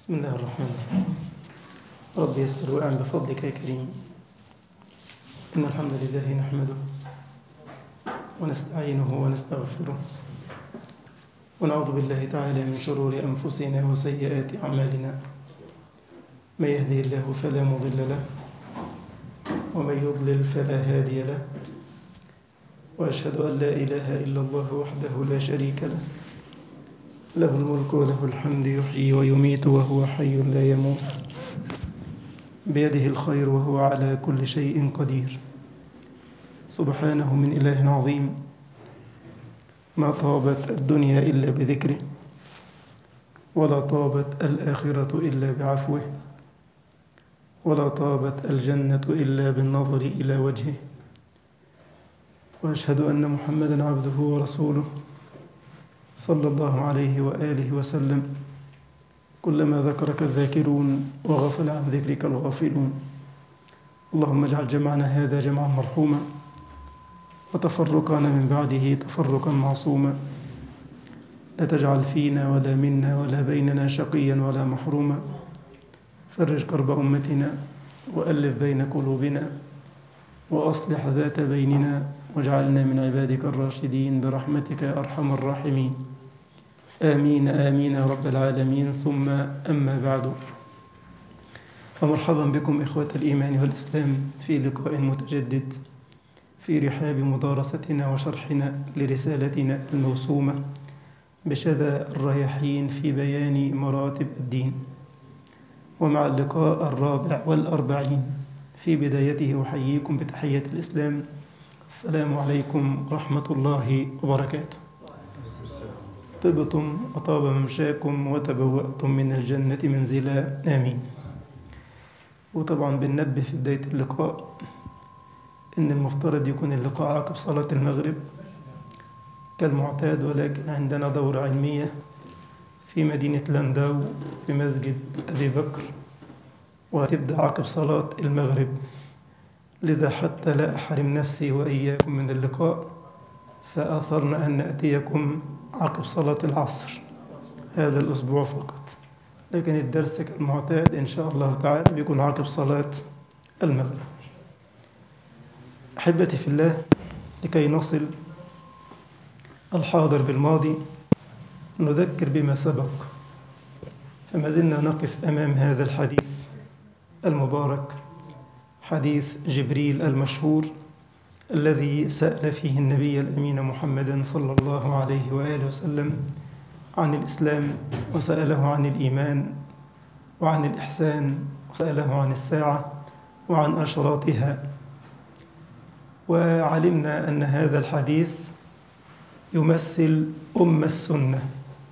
بسم الله الرحمن الرحيم رب يسر وأعن بفضلك يا كريم إن الحمد لله نحمده ونستعينه ونستغفره ونعوذ بالله تعالى من شرور أنفسنا وسيئات أعمالنا من يهده الله فلا مضل له ومن يضلل فلا هادي له وأشهد أن لا إله إلا الله وحده لا شريك له له الملك وله الحمد يحيي ويميت وهو حي لا يموت بيده الخير وهو على كل شيء قدير سبحانه من إله عظيم ما طابت الدنيا إلا بذكره ولا طابت الآخرة إلا بعفوه ولا طابت الجنة إلا بالنظر إلى وجهه وأشهد أن محمدا عبده ورسوله صلى الله عليه وآله وسلم كلما ذكرك الذاكرون وغفل عن ذكرك الغافلون اللهم اجعل جمعنا هذا جمعا مرحوما وتفرقنا من بعده تفرقا معصوما لا تجعل فينا ولا منا ولا بيننا شقيا ولا محروما فرج كرب أمتنا وألف بين قلوبنا وأصلح ذات بيننا واجعلنا من عبادك الراشدين برحمتك يا أرحم الراحمين آمين آمين يا رب العالمين ثم أما بعد فمرحبا بكم إخوة الإيمان والإسلام في لقاء متجدد في رحاب مدارستنا وشرحنا لرسالتنا الموسومة بشذا الرياحين في بيان مراتب الدين ومع اللقاء الرابع والأربعين في بدايته أحييكم بتحية الإسلام السلام عليكم ورحمة الله وبركاته طبتم وطاب ممشاكم وتبوأتم من الجنة منزلا آمين وطبعا بننبه في بداية اللقاء إن المفترض يكون اللقاء عقب صلاة المغرب كالمعتاد ولكن عندنا دورة علمية في مدينة لنداو في مسجد أبي بكر وتبدأ عقب صلاة المغرب لذا حتى لا أحرم نفسي وإياكم من اللقاء فآثرنا أن نأتيكم عقب صلاة العصر هذا الأسبوع فقط لكن الدرس كالمعتاد إن شاء الله تعالى بيكون عقب صلاة المغرب أحبتي في الله لكي نصل الحاضر بالماضي نذكر بما سبق فما زلنا نقف أمام هذا الحديث المبارك حديث جبريل المشهور الذي سأل فيه النبي الأمين محمدا صلى الله عليه وآله وسلم عن الإسلام وسأله عن الإيمان وعن الإحسان وسأله عن الساعة وعن أشراطها وعلمنا أن هذا الحديث يمثل أم السنة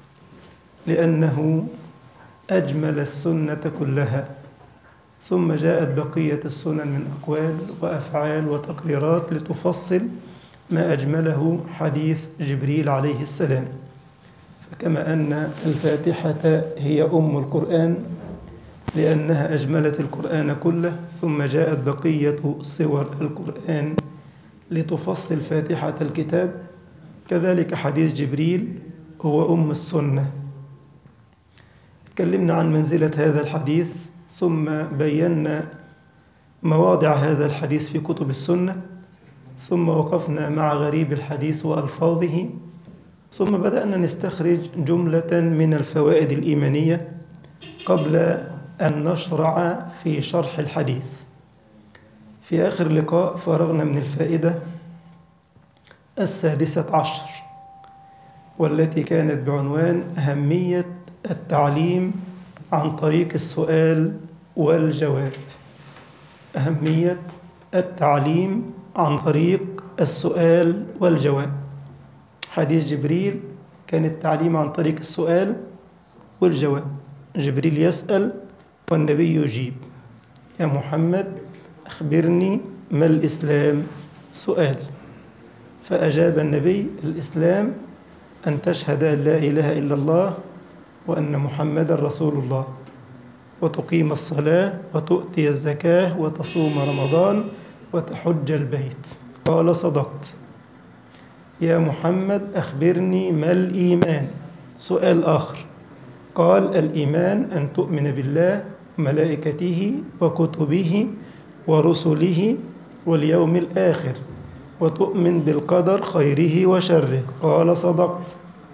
لأنه أجمل السنة كلها ثم جاءت بقية السنن من أقوال وأفعال وتقريرات لتفصل ما أجمله حديث جبريل عليه السلام فكما أن الفاتحة هي أم القرآن لأنها أجملت القرآن كله ثم جاءت بقية صور القرآن لتفصل فاتحة الكتاب كذلك حديث جبريل هو أم السنة تكلمنا عن منزلة هذا الحديث ثم بينا مواضع هذا الحديث في كتب السنة ثم وقفنا مع غريب الحديث وألفاظه ثم بدأنا نستخرج جملة من الفوائد الإيمانية قبل أن نشرع في شرح الحديث في آخر لقاء فرغنا من الفائدة السادسة عشر والتي كانت بعنوان أهمية التعليم عن طريق السؤال والجواب أهمية التعليم عن طريق السؤال والجواب حديث جبريل كان التعليم عن طريق السؤال والجواب جبريل يسأل والنبي يجيب يا محمد أخبرني ما الإسلام سؤال فأجاب النبي الإسلام أن تشهد أن لا إله إلا الله وأن محمد رسول الله وتقيم الصلاة وتؤتي الزكاة وتصوم رمضان وتحج البيت قال صدقت يا محمد أخبرني ما الإيمان سؤال آخر قال الإيمان أن تؤمن بالله وملائكته وكتبه ورسله واليوم الآخر وتؤمن بالقدر خيره وشره قال صدقت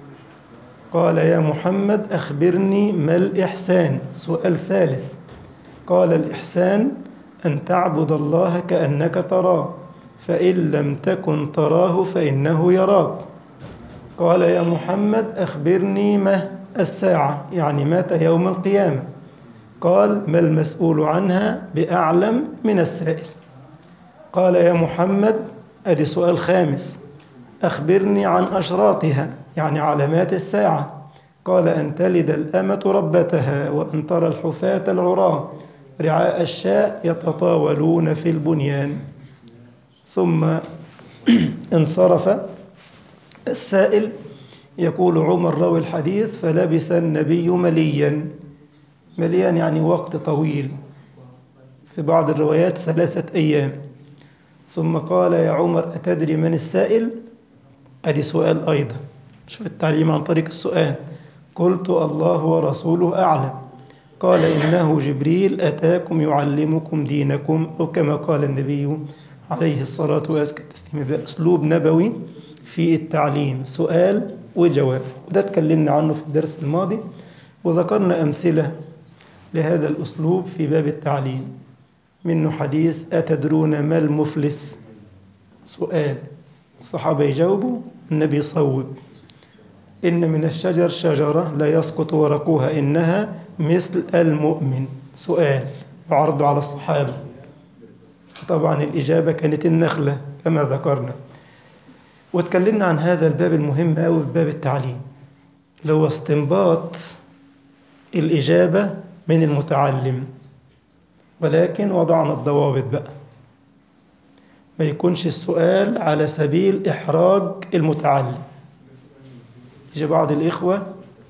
قال يا محمد أخبرني ما الإحسان سؤال ثالث قال الإحسان أن تعبد الله كأنك تراه فإن لم تكن تراه فإنه يراك قال يا محمد أخبرني ما الساعة يعني متى يوم القيامة قال ما المسؤول عنها بأعلم من السائل قال يا محمد أدي سؤال خامس أخبرني عن أشراطها يعني علامات الساعة قال أن تلد الأمة ربتها وأن ترى الحفاة العراة رعاء الشاء يتطاولون في البنيان ثم انصرف السائل يقول عمر راوي الحديث فلبس النبي مليا مليا يعني وقت طويل في بعض الروايات ثلاثة أيام ثم قال يا عمر أتدري من السائل أدي سؤال أيضا شوف التعليم عن طريق السؤال قلت الله ورسوله أعلم قال إنه جبريل أتاكم يعلمكم دينكم أو كما قال النبي عليه الصلاة والسلام بأسلوب نبوي في التعليم سؤال وجواب وده اتكلمنا عنه في الدرس الماضي وذكرنا أمثلة لهذا الأسلوب في باب التعليم منه حديث أتدرون ما المفلس سؤال الصحابة يجاوبوا النبي يصوب إن من الشجر شجرة لا يسقط ورقها إنها مثل المؤمن سؤال وعرض على الصحابة طبعا الإجابة كانت النخلة كما ذكرنا واتكلمنا عن هذا الباب المهم أوي في باب التعليم اللي هو استنباط الإجابة من المتعلم ولكن وضعنا الضوابط بقى ما يكونش السؤال على سبيل إحراج المتعلم يجي بعض الإخوة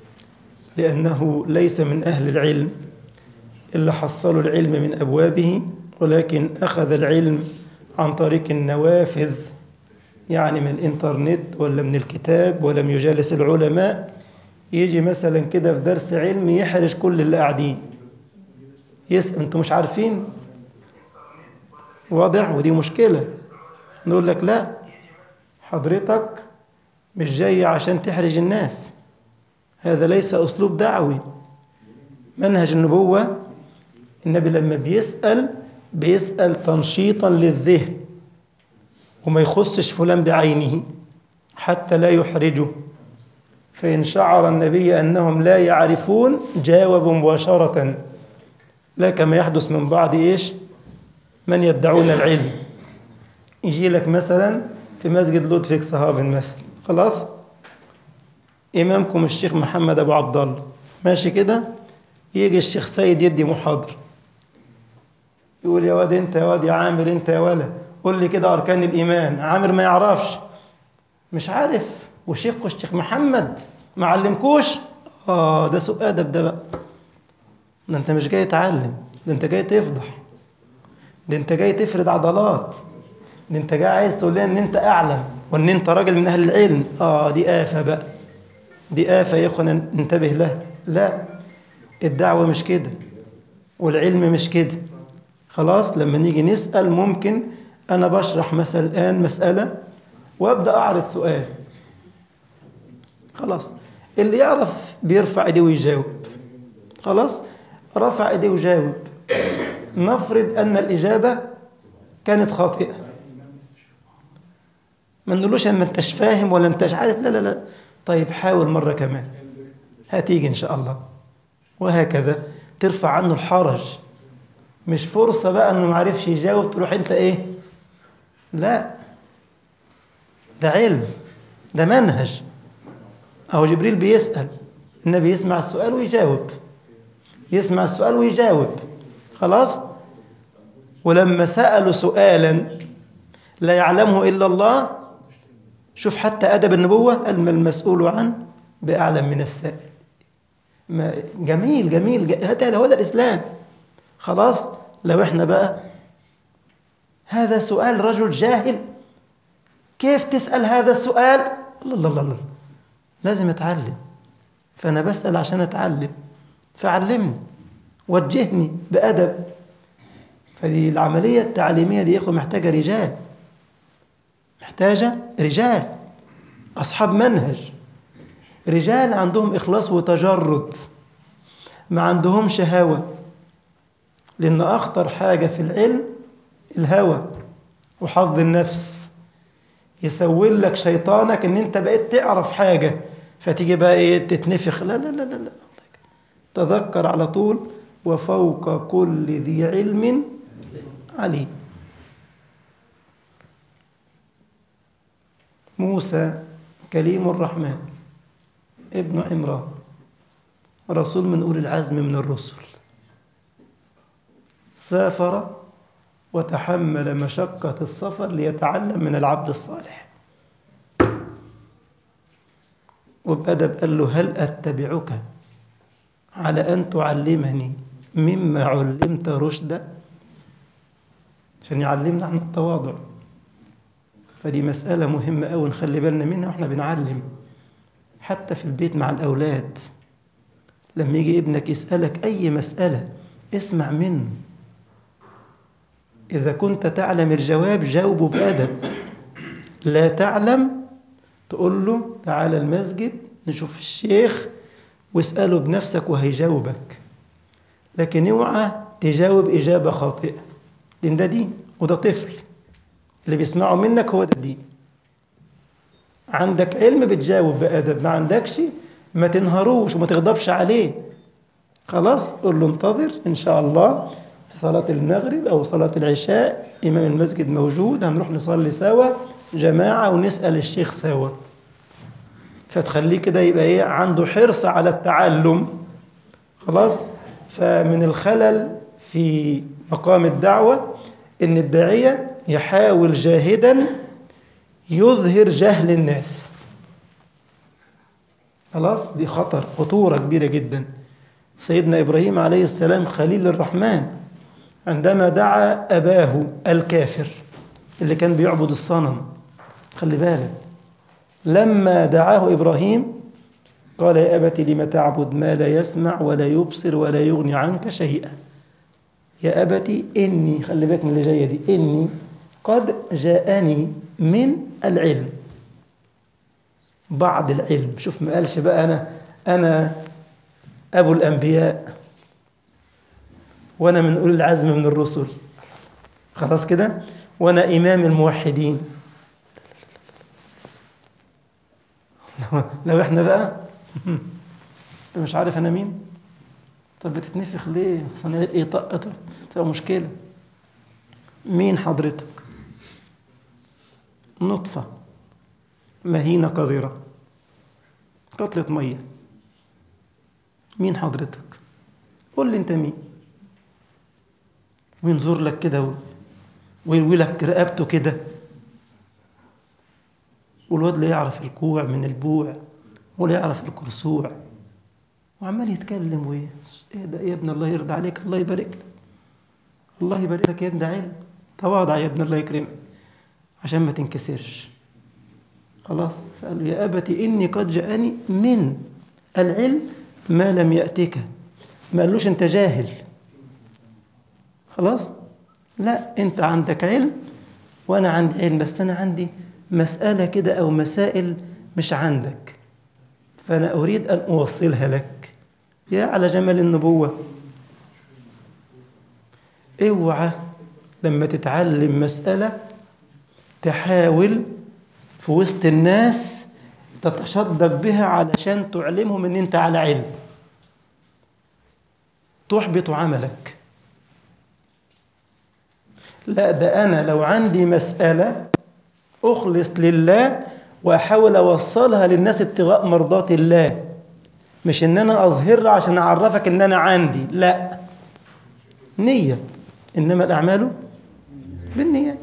لأنه ليس من أهل العلم إلا حصلوا العلم من أبوابه ولكن أخذ العلم عن طريق النوافذ يعني من الإنترنت ولا من الكتاب ولم يجالس العلماء يجي مثلا كده في درس علم يحرج كل اللي قاعدين يسأل أنتم مش عارفين واضح ودي مشكلة نقول لك لا حضرتك مش جاي عشان تحرج الناس هذا ليس أسلوب دعوي منهج النبوة النبي لما بيسأل بيسأل تنشيطا للذهن وما يخصش فلان بعينه حتى لا يحرجه فإن شعر النبي أنهم لا يعرفون جاوب مباشرة لا كما يحدث من بعض إيش من يدعون العلم يجي لك مثلا في مسجد لودفيك صهافن مثلا خلاص إمامكم الشيخ محمد أبو عبد الله ماشي كده يجي الشيخ سيد يدي محاضر يقول يا واد انت يا واد يا عامر انت يا ولا قول لي كده اركان الايمان عامر ما يعرفش مش عارف وشيخكوا الشيخ محمد ما علمكوش اه ده سوء ادب ده بقى ده انت مش جاي تعلم ده انت جاي تفضح ده انت جاي تفرد عضلات ده انت جاي عايز تقول لنا ان انت اعلم وان انت راجل من اهل العلم اه دي آفة بقى دي آفة يا اخوانا ننتبه لها لا الدعوة مش كده والعلم مش كده خلاص لما نيجي نسأل ممكن أنا بشرح مثلا الآن مسألة وأبدأ أعرض سؤال خلاص اللي يعرف بيرفع ايديه ويجاوب خلاص رفع ايديه وجاوب نفرض أن الإجابة كانت خاطئة ما نقولوش ما انتش فاهم ولا انتش عارف لا لا لا طيب حاول مرة كمان هتيجي إن شاء الله وهكذا ترفع عنه الحرج مش فرصة بقى انه ما عرفش يجاوب تروح انت ايه لا ده علم ده منهج اهو جبريل بيسأل النبي يسمع السؤال ويجاوب يسمع السؤال ويجاوب خلاص ولما سألوا سؤالا لا يعلمه إلا الله شوف حتى أدب النبوة قال ما المسؤول عنه بأعلم من السائل ما جميل جميل هذا هو الإسلام خلاص لو احنا بقى هذا سؤال رجل جاهل كيف تسأل هذا السؤال الله الله الله لازم اتعلم فأنا بسأل عشان اتعلم فعلمني وجهني بأدب فدي العملية التعليمية دي يا إخوة محتاجة رجال محتاجة رجال أصحاب منهج رجال عندهم إخلاص وتجرد ما عندهمش هوى لأن أخطر حاجة في العلم الهوى وحظ النفس يسول لك شيطانك ان انت بقيت تعرف حاجة فتيجي بقى ايه تتنفخ لا لا لا لا, لا. تذكر على طول وفوق كل ذي علم عليم موسى كليم الرحمن ابن عمران رسول من أولي العزم من الرسل سافر وتحمل مشقة السفر ليتعلم من العبد الصالح وبأدب قال له هل أتبعك على أن تعلمني مما علمت رشدا عشان يعلمنا عن التواضع فدي مسألة مهمة أوي نخلي بالنا منها وإحنا بنعلم حتى في البيت مع الأولاد لما يجي ابنك يسألك أي مسألة اسمع منه إذا كنت تعلم الجواب جاوبه بأدب لا تعلم تقول له تعال المسجد نشوف الشيخ واسأله بنفسك وهيجاوبك لكن اوعى تجاوب إجابة خاطئة لأن ده دين وده طفل اللي بيسمعه منك هو ده الدين عندك علم بتجاوب بأدب ما عندكش ما تنهروش وما تغضبش عليه خلاص قول له انتظر إن شاء الله في صلاة المغرب أو صلاة العشاء إمام المسجد موجود هنروح نصلي سوا جماعة ونسأل الشيخ سوا فتخليه كده يبقى إيه عنده حرص على التعلم خلاص فمن الخلل في مقام الدعوة إن الداعية يحاول جاهدا يظهر جهل الناس خلاص دي خطر خطورة كبيرة جدا سيدنا إبراهيم عليه السلام خليل الرحمن عندما دعا أباه الكافر اللي كان بيعبد الصنم خلي بالك لما دعاه إبراهيم قال يا أبت لم تعبد ما لا يسمع ولا يبصر ولا يغني عنك شيئا يا أبت إني خلي بالك من اللي جاية دي إني قد جاءني من العلم بعض العلم شوف ما قالش بقى أنا أنا أبو الأنبياء وأنا من أولي العزم من الرسل خلاص كده وأنا إمام الموحدين لو إحنا بقى أنت مش عارف أنا مين طب بتتنفخ ليه صنعت إيه طقته تبقى مشكلة مين حضرتك نطفة مهينة قذرة قطرة مية مين حضرتك قول لي انت مين وينظر لك كده ويروي لك رقبته كده والواد لا يعرف الكوع من البوع ولا يعرف الكرسوع وعمال يتكلم ويه ايه ده يا ابن الله يرضى عليك الله يبارك لك الله يبارك لك يا ابن علم تواضع يا ابن الله يكرمك عشان ما تنكسرش خلاص فقال له يا أبت إني قد جاءني من العلم ما لم يأتك ما قالوش أنت جاهل خلاص لا أنت عندك علم وأنا عندي علم بس أنا عندي مسألة كده أو مسائل مش عندك فأنا أريد أن أوصلها لك يا على جمال النبوة اوعى لما تتعلم مسألة تحاول في وسط الناس تتشدق بها علشان تعلمهم ان انت على علم تحبط عملك لا ده انا لو عندي مسألة اخلص لله واحاول اوصلها للناس ابتغاء مرضات الله مش ان انا اظهرها عشان اعرفك ان انا عندي لا نية انما الاعمال بالنيات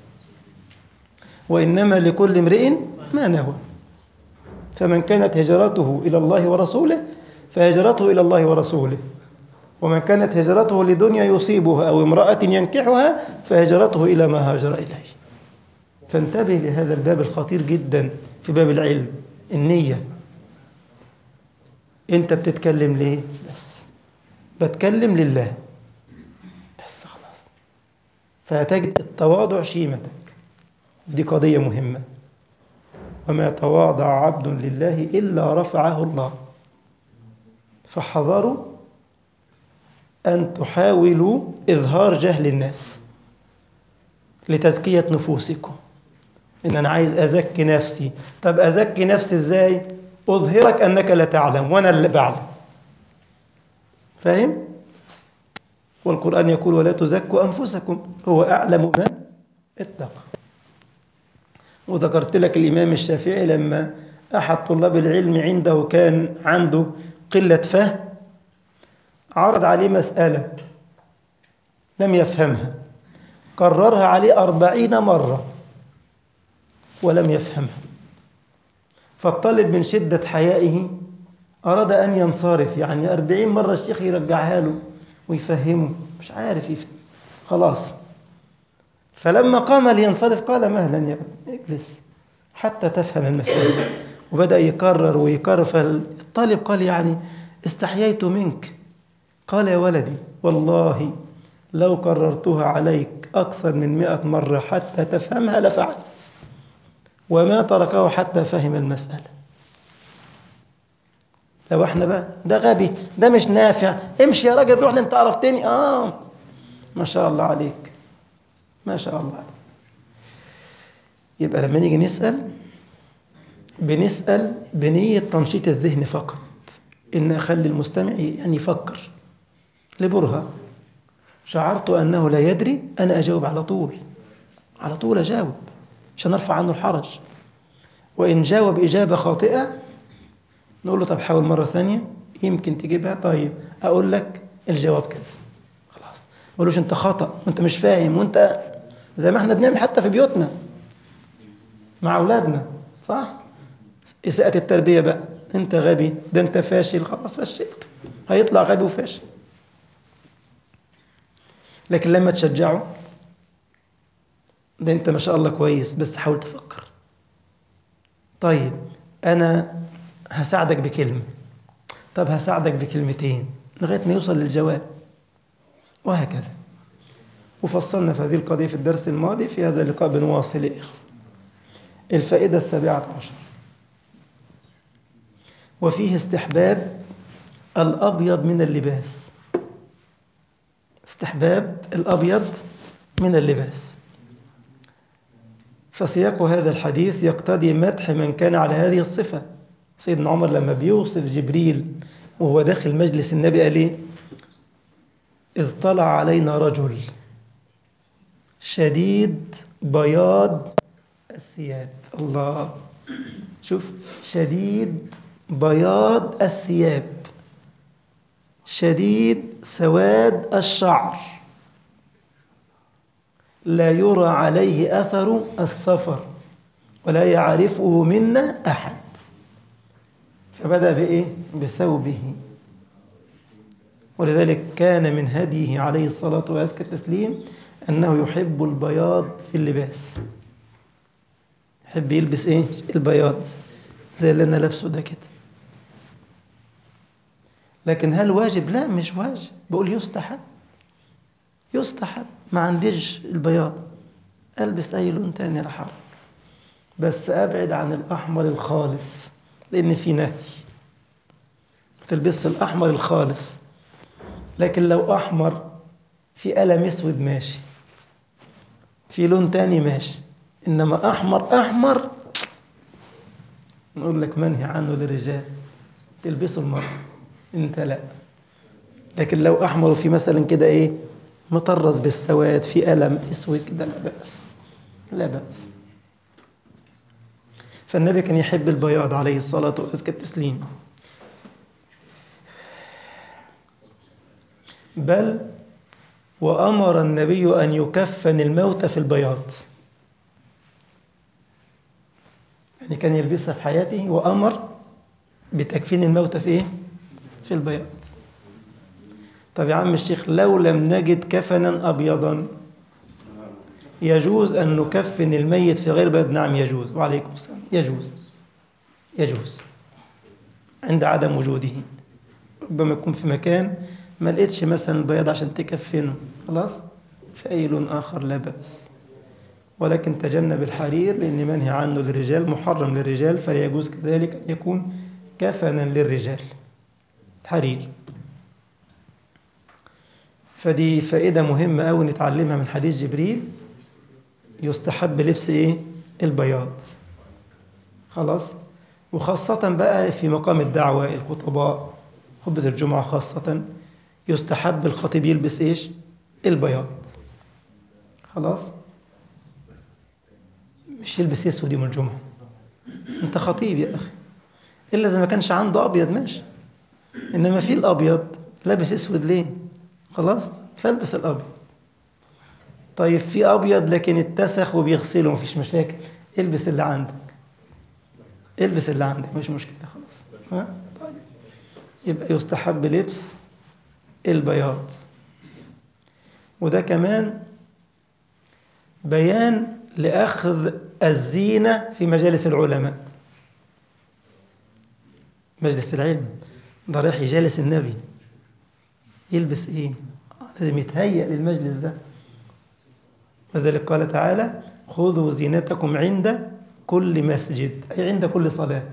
وإنما لكل امرئ ما نوى فمن كانت هجرته إلى الله ورسوله فهجرته إلى الله ورسوله ومن كانت هجرته لدنيا يصيبها أو امرأة ينكحها فهجرته إلى ما هاجر إليه فانتبه لهذا الباب الخطير جدا في باب العلم النية أنت بتتكلم ليه بس بتكلم لله بس خلاص فهتجد التواضع شيمتك دي قضية مهمة وما تواضع عبد لله إلا رفعه الله فحذروا أن تحاولوا إظهار جهل الناس لتزكية نفوسكم إن أنا عايز أزكي نفسي طب أزكي نفسي إزاي أظهرك أنك لا تعلم وأنا اللي بعلم فاهم والقرآن يقول ولا تزكوا أنفسكم هو أعلم من اتقى وذكرت لك الإمام الشافعي لما أحد طلاب العلم عنده كان عنده قلة فهم عرض عليه مسألة لم يفهمها كررها عليه أربعين مرة ولم يفهمها فالطالب من شدة حيائه أراد أن ينصرف يعني أربعين مرة الشيخ يرجعها له ويفهمه مش عارف يفهم خلاص فلما قام لينصرف قال مهلا يا ابن اجلس حتى تفهم المسألة وبدأ يكرر ويكرر فالطالب قال يعني استحييت منك قال يا ولدي والله لو كررتها عليك أكثر من مئة مرة حتى تفهمها لفعلت وما تركه حتى فهم المسألة لو احنا بقى ده غبي ده مش نافع امشي يا راجل روح انت عرفتني اه ما شاء الله عليك ما شاء الله عليك يبقى لما نيجي نسأل بنسأل بنية تنشيط الذهن فقط إن أخلي المستمع يعني يفكر لبرهة شعرت أنه لا يدري أنا أجاوب على طول على طول أجاوب عشان أرفع عنه الحرج وإن جاوب إجابة خاطئة نقول له طب حاول مرة ثانية يمكن تجيبها طيب أقول لك الجواب كذا خلاص ما أقولوش أنت خطأ وأنت مش فاهم وأنت زي ما احنا بنعمل حتى في بيوتنا مع أولادنا صح؟ إساءة التربية بقى أنت غبي ده أنت فاشل خلاص فشلت هيطلع غبي وفاشل لكن لما تشجعه ده أنت ما شاء الله كويس بس حاول تفكر طيب أنا هساعدك بكلمة طب هساعدك بكلمتين لغاية ما يوصل للجواب وهكذا وفصلنا في هذه القضية في الدرس الماضي في هذا اللقاء بنواصل يا إخوة الفائدة السابعة عشر وفيه استحباب الأبيض من اللباس استحباب الأبيض من اللباس فسياق هذا الحديث يقتضي مدح من كان على هذه الصفة سيدنا عمر لما بيوصف جبريل وهو داخل مجلس النبي قال ايه إذ طلع علينا رجل شديد بياض الثياب الله شوف شديد بياض الثياب شديد سواد الشعر لا يرى عليه أثر السفر ولا يعرفه منا أحد فبدأ بإيه؟ بثوبه ولذلك كان من هديه عليه الصلاة وأزكى التسليم أنه يحب البياض في اللباس يحب يلبس إيه؟ البياض زي اللي أنا لابسه ده كده لكن هل واجب؟ لا مش واجب بقول يستحب يستحب ما عنديش البياض ألبس أي لون تاني لا حرج بس أبعد عن الأحمر الخالص لأن في نهي تلبس الأحمر الخالص لكن لو أحمر في قلم أسود ماشي في لون تاني ماشي إنما أحمر أحمر نقول لك منهي عنه للرجال تلبسه المرأة أنت لا لكن لو أحمر في مثلا كده إيه مطرز بالسواد في قلم أسود كده لا بأس لا بأس فالنبي كان يحب البياض عليه الصلاة وأزكى التسليم بل وأمر النبي أن يكفن الموت في البياض يعني كان يلبسها في حياته وأمر بتكفين الموت في إيه؟ في البياض طب يا عم الشيخ لو لم نجد كفنا أبيضا يجوز أن نكفن الميت في غير بلد نعم يجوز وعليكم السلام يجوز يجوز عند عدم وجوده ربما يكون في مكان ما لقيتش مثلا البياض عشان تكفنه خلاص في أي لون آخر لا بأس ولكن تجنب الحرير لأن منهي عنه للرجال محرم للرجال فلا يجوز كذلك أن يكون كفنا للرجال حرير فدي فائدة مهمة أوي نتعلمها من حديث جبريل يستحب لبس إيه؟ البياض خلاص وخاصة بقى في مقام الدعوة الخطباء خطبة الجمعة خاصة يستحب الخطيب يلبس إيش؟ البياض خلاص مش يلبس اسود يوم الجمعة انت خطيب يا اخي الا اذا ما كانش عنده ابيض ماشي انما في الابيض لابس اسود ليه خلاص فالبس الابيض طيب في ابيض لكن اتسخ وبيغسله مفيش مشاكل البس اللي عندك البس اللي عندك مش مشكله خلاص ها طيب. يبقى يستحب لبس البياض وده كمان بيان لأخذ الزينة في مجالس العلماء مجلس العلم ده رايح يجالس النبي يلبس ايه لازم يتهيأ للمجلس ده وذلك قال تعالى خذوا زينتكم عند كل مسجد أي عند كل صلاة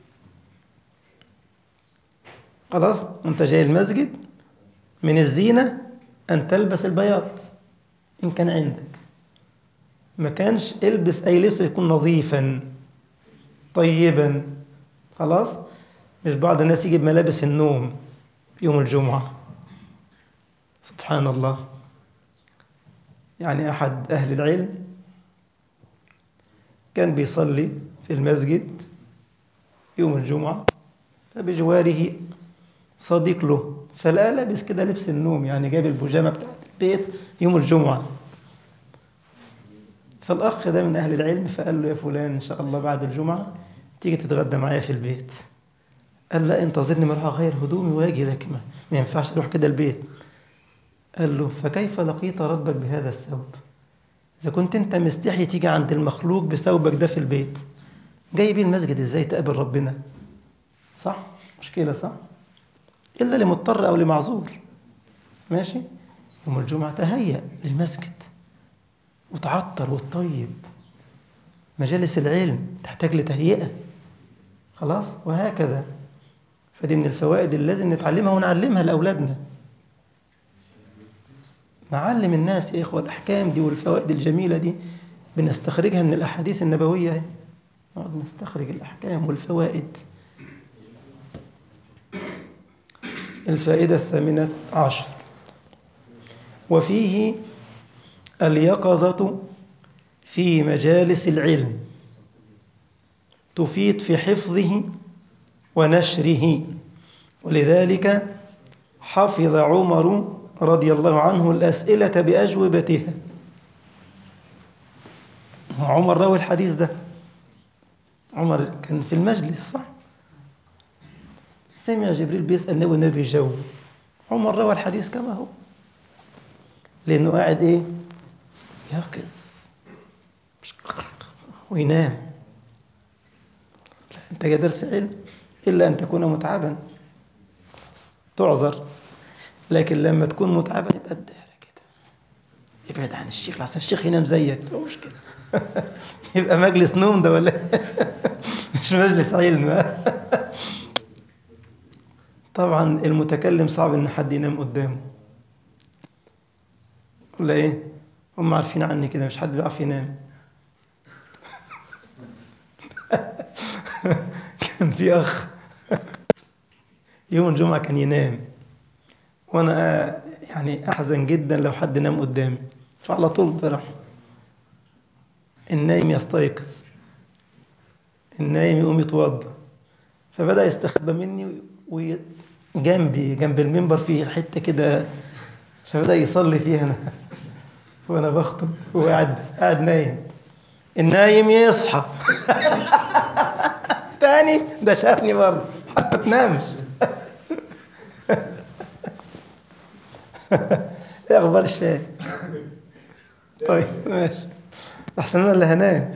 خلاص أنت جاي المسجد من الزينة أن تلبس البياض إن كان عندك ما كانش البس أي لبس يكون نظيفا طيبا خلاص مش بعض الناس يجيب ملابس النوم يوم الجمعة سبحان الله يعني أحد أهل العلم كان بيصلي في المسجد يوم الجمعة فبجواره صديق له فلقى لابس كده لبس النوم يعني جاب البيجامة بتاعت البيت يوم الجمعة فالأخ ده من أهل العلم فقال له يا فلان إن شاء الله بعد الجمعة تيجي تتغدى معايا في البيت قال لا انتظرني ما اروح اغير هدومي واجي لك ما, ما ينفعش اروح كده البيت قال له فكيف لقيت ربك بهذا الثوب اذا كنت انت مستحي تيجي عند المخلوق بثوبك ده في البيت جاي بيه المسجد ازاي تقابل ربنا صح مشكله صح الا لمضطر او لمعذور ماشي يوم الجمعه تهيأ للمسجد وتعطر وتطيب مجالس العلم تحتاج لتهيئة خلاص وهكذا فدي من الفوائد اللي لازم نتعلمها ونعلمها لأولادنا نعلم الناس يا إخوة الأحكام دي والفوائد الجميلة دي بنستخرجها من الأحاديث النبوية نقعد نستخرج الأحكام والفوائد الفائدة الثامنة عشر وفيه اليقظة في مجالس العلم تفيد في حفظه ونشره ولذلك حفظ عمر رضي الله عنه الأسئلة بأجوبتها عمر روى الحديث ده عمر كان في المجلس صح سمع جبريل بيسأل النبي والنبي يجاوب عمر روى الحديث كما هو لأنه قاعد إيه يقظ وينام أنت جاي درس علم إلا أن تكون متعبا تعذر لكن لما تكون متعبا يبقى الدهر كده ابعد عن الشيخ لحسن الشيخ ينام زيك مش مشكلة يبقى مجلس نوم ده ولا مش مجلس علم طبعا المتكلم صعب ان حد ينام قدامه ولا ايه هم عارفين عني كده مش حد بيعرف ينام كان في اخ يوم الجمعة كان ينام وانا يعني احزن جدا لو حد نام قدامي فعلى طول بروح النايم يستيقظ النايم يقوم يتوضا فبدأ يستخبى مني وجنبي جنب المنبر في حتة كده فبدأ يصلي فيها أنا وأنا بخطب هو قاعد قاعد نايم النايم يصحى تاني ده شافني برضه حتى تنامش ايه اخبار الشاي طيب ماشي احسن انا اللي هنام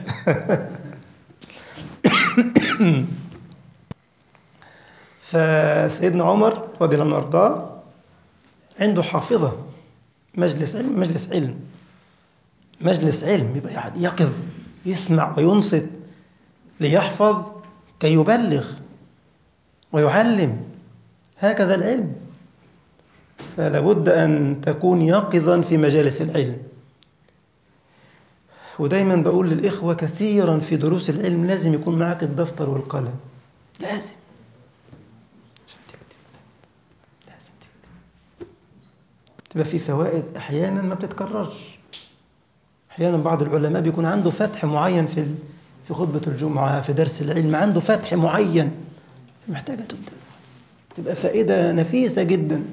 فسيدنا عمر رضي الله عنه وارضاه عنده حافظة مجلس علم مجلس علم مجلس علم يبقى يعني يقظ يسمع وينصت ليحفظ كي يبلغ ويعلم هكذا العلم فلا بد أن تكون يقظا في مجالس العلم ودايما بقول للإخوة كثيرا في دروس العلم لازم يكون معك الدفتر والقلم لازم لازم تكتب تبقى في فوائد أحيانا ما بتتكررش أحيانا بعض العلماء بيكون عنده فتح معين في في خطبة الجمعة في درس العلم عنده فتح معين محتاجة تبدأ تبقى فائدة نفيسة جدا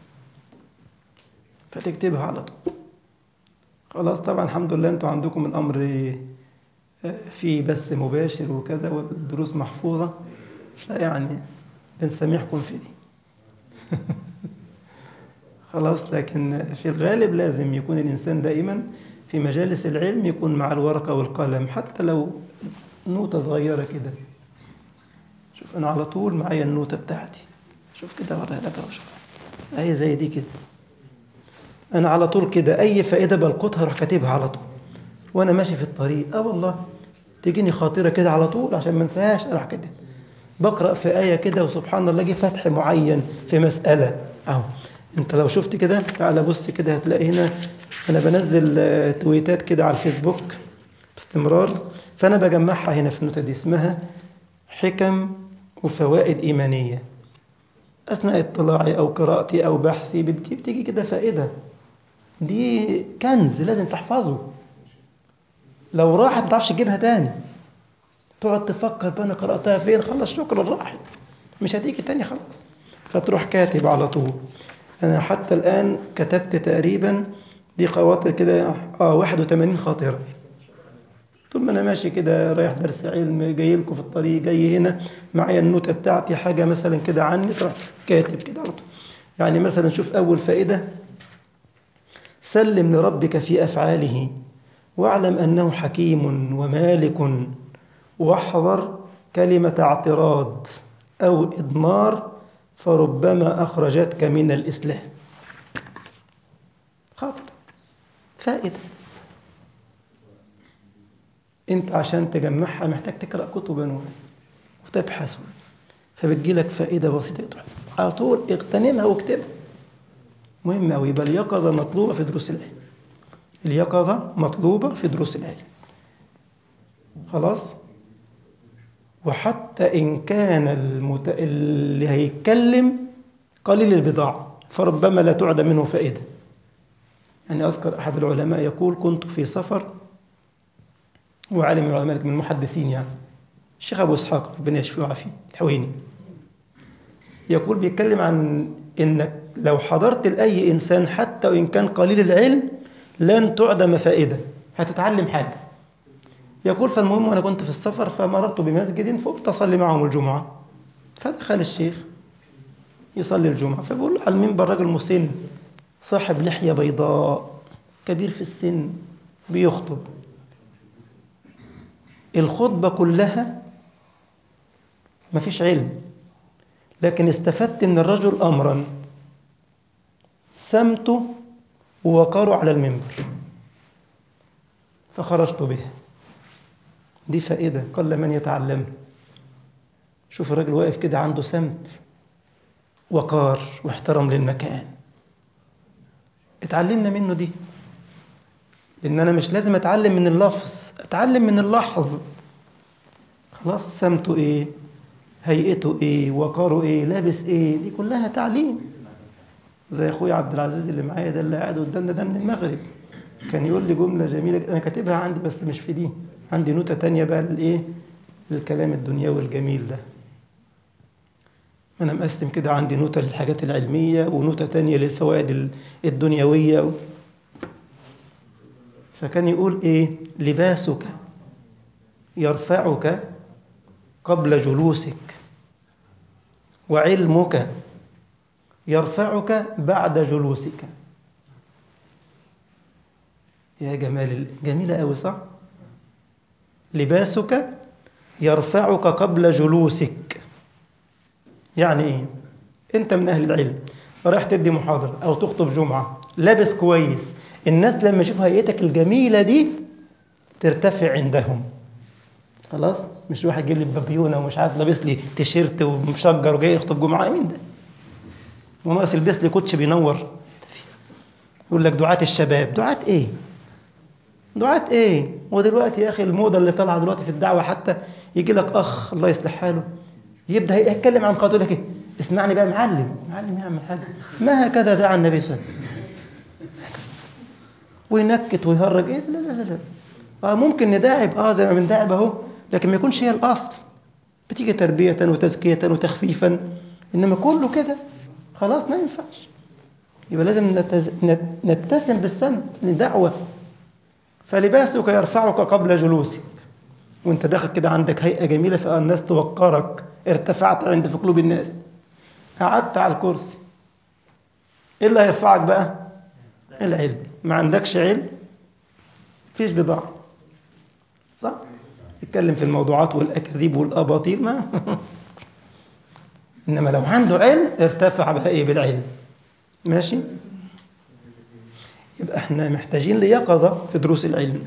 فتكتبها على طول خلاص طبعا الحمد لله انتوا عندكم الامر في بث مباشر وكذا والدروس محفوظه فيعني بنسامحكم في دي خلاص لكن في الغالب لازم يكون الانسان دائما في مجالس العلم يكون مع الورقه والقلم حتى لو نوته صغيره كده شوف انا على طول معايا النوته بتاعتي شوف كده اوريها لك اهو شوف اهي زي دي كده انا على طول كده اي فائده بلقطها اروح كاتبها على طول وانا ماشي في الطريق اه والله تجيني خاطره كده على طول عشان ما انساهاش اروح كاتب بقرا في ايه كده وسبحان الله جه فتح معين في مساله اهو انت لو شفت كده تعالى بص كده هتلاقي هنا انا بنزل تويتات كده على الفيسبوك باستمرار فانا بجمعها هنا في النوتة دي اسمها حكم وفوائد ايمانيه اثناء اطلاعي او قراءتي او بحثي بتيجي كده فائده دي كنز لازم تحفظه لو راحت ما تعرفش تجيبها تاني تقعد تفكر بقى انا قراتها فين خلاص شكرا راحت مش هتيجي تاني خلاص فتروح كاتب على طول انا حتى الان كتبت تقريبا دي خواطر كده اه 81 خاطره طول ما انا ماشي كده رايح درس علم جاي لكم في الطريق جاي هنا معايا النوتة بتاعتي حاجة مثلا كده عني تروح كاتب كده على طول يعني مثلا شوف أول فائدة سلم لربك في أفعاله واعلم أنه حكيم ومالك واحذر كلمة اعتراض أو إضمار فربما أخرجتك من الإسلام خاطر فائدة أنت عشان تجمعها محتاج تقرأ كتبا وتبحث فبتجي لك فائدة بسيطة على طول اغتنمها واكتبها مهم أوي يبقى اليقظة مطلوبة في دروس العلم اليقظة مطلوبة في دروس العلم خلاص وحتى إن كان المت... اللي هيتكلم قليل البضاعة فربما لا تعد منه فائدة يعني أذكر أحد العلماء يقول كنت في سفر وعالم من العلماء من المحدثين يعني الشيخ أبو إسحاق ربنا يشفيه ويعافيه الحويني يقول بيتكلم عن إنك لو حضرت لأي إنسان حتى وإن كان قليل العلم لن تعدم فائدة هتتعلم حاجة يقول فالمهم وأنا كنت في السفر فمررت بمسجد فقلت أصلي معهم الجمعة فدخل الشيخ يصلي الجمعة فبقول له على المنبر راجل مسن صاحب لحية بيضاء كبير في السن بيخطب الخطبة كلها مفيش علم لكن استفدت من الرجل أمرا سمته ووقاره على المنبر فخرجت به دي فائدة قل من يتعلم شوف الراجل واقف كده عنده سمت وقار واحترام للمكان اتعلمنا منه دي لأن أنا مش لازم أتعلم من اللفظ أتعلم من اللحظ خلاص سمته إيه هيئته إيه وقاره إيه لابس إيه دي كلها تعليم زي أخويا عبد العزيز اللي معايا ده اللي قاعد قدامنا ده من المغرب كان يقول لي جملة جميلة أنا كاتبها عندي بس مش في دي عندي نوتة تانية بقى للإيه للكلام الدنيوي الجميل ده أنا مقسم كده عندي نوتة للحاجات العلمية ونوتة تانية للفوائد الدنيوية فكان يقول إيه لباسك يرفعك قبل جلوسك وعلمك يرفعك بعد جلوسك يا جمال جميلة أوي صح لباسك يرفعك قبل جلوسك يعني إيه أنت من أهل العلم رايح تدي محاضرة أو تخطب جمعة لابس كويس الناس لما يشوفوا هيئتك الجميلة دي ترتفع عندهم خلاص مش واحد يجيب لي بابيونه ومش عارف لابس لي تيشيرت ومشجر وجاي يخطب جمعه مين ده؟ وناقص يلبس لي كوتش بينور يقول لك دعاة الشباب دعاة ايه؟ دعاة ايه؟ ودلوقتي يا اخي الموضه اللي طالعه دلوقتي في الدعوه حتى يجي لك اخ الله يصلح حاله يبدا يتكلم عن قضيه لك ايه؟ اسمعني بقى معلم معلم يعمل حاجه ما هكذا دعا النبي صلى الله عليه وسلم وينكت ويهرج ايه لا لا لا لا اه ممكن نداعب اه زي ما بنداعب اهو لكن ما يكونش هي الاصل بتيجي تربيه وتزكيه وتخفيفا انما كله كده خلاص ما ينفعش يبقى لازم نتز... نتسم بالسمت لدعوه فلباسك يرفعك قبل جلوسك وانت داخل كده عندك هيئه جميله فالناس توقرك ارتفعت عند في قلوب الناس قعدت على الكرسي ايه اللي هيرفعك بقى العلم ما عندكش علم فيش بضاعه صح يتكلم في الموضوعات والاكاذيب والاباطيل ما انما لو عنده علم ارتفع بها ايه بالعلم ماشي يبقى احنا محتاجين ليقظه في دروس العلم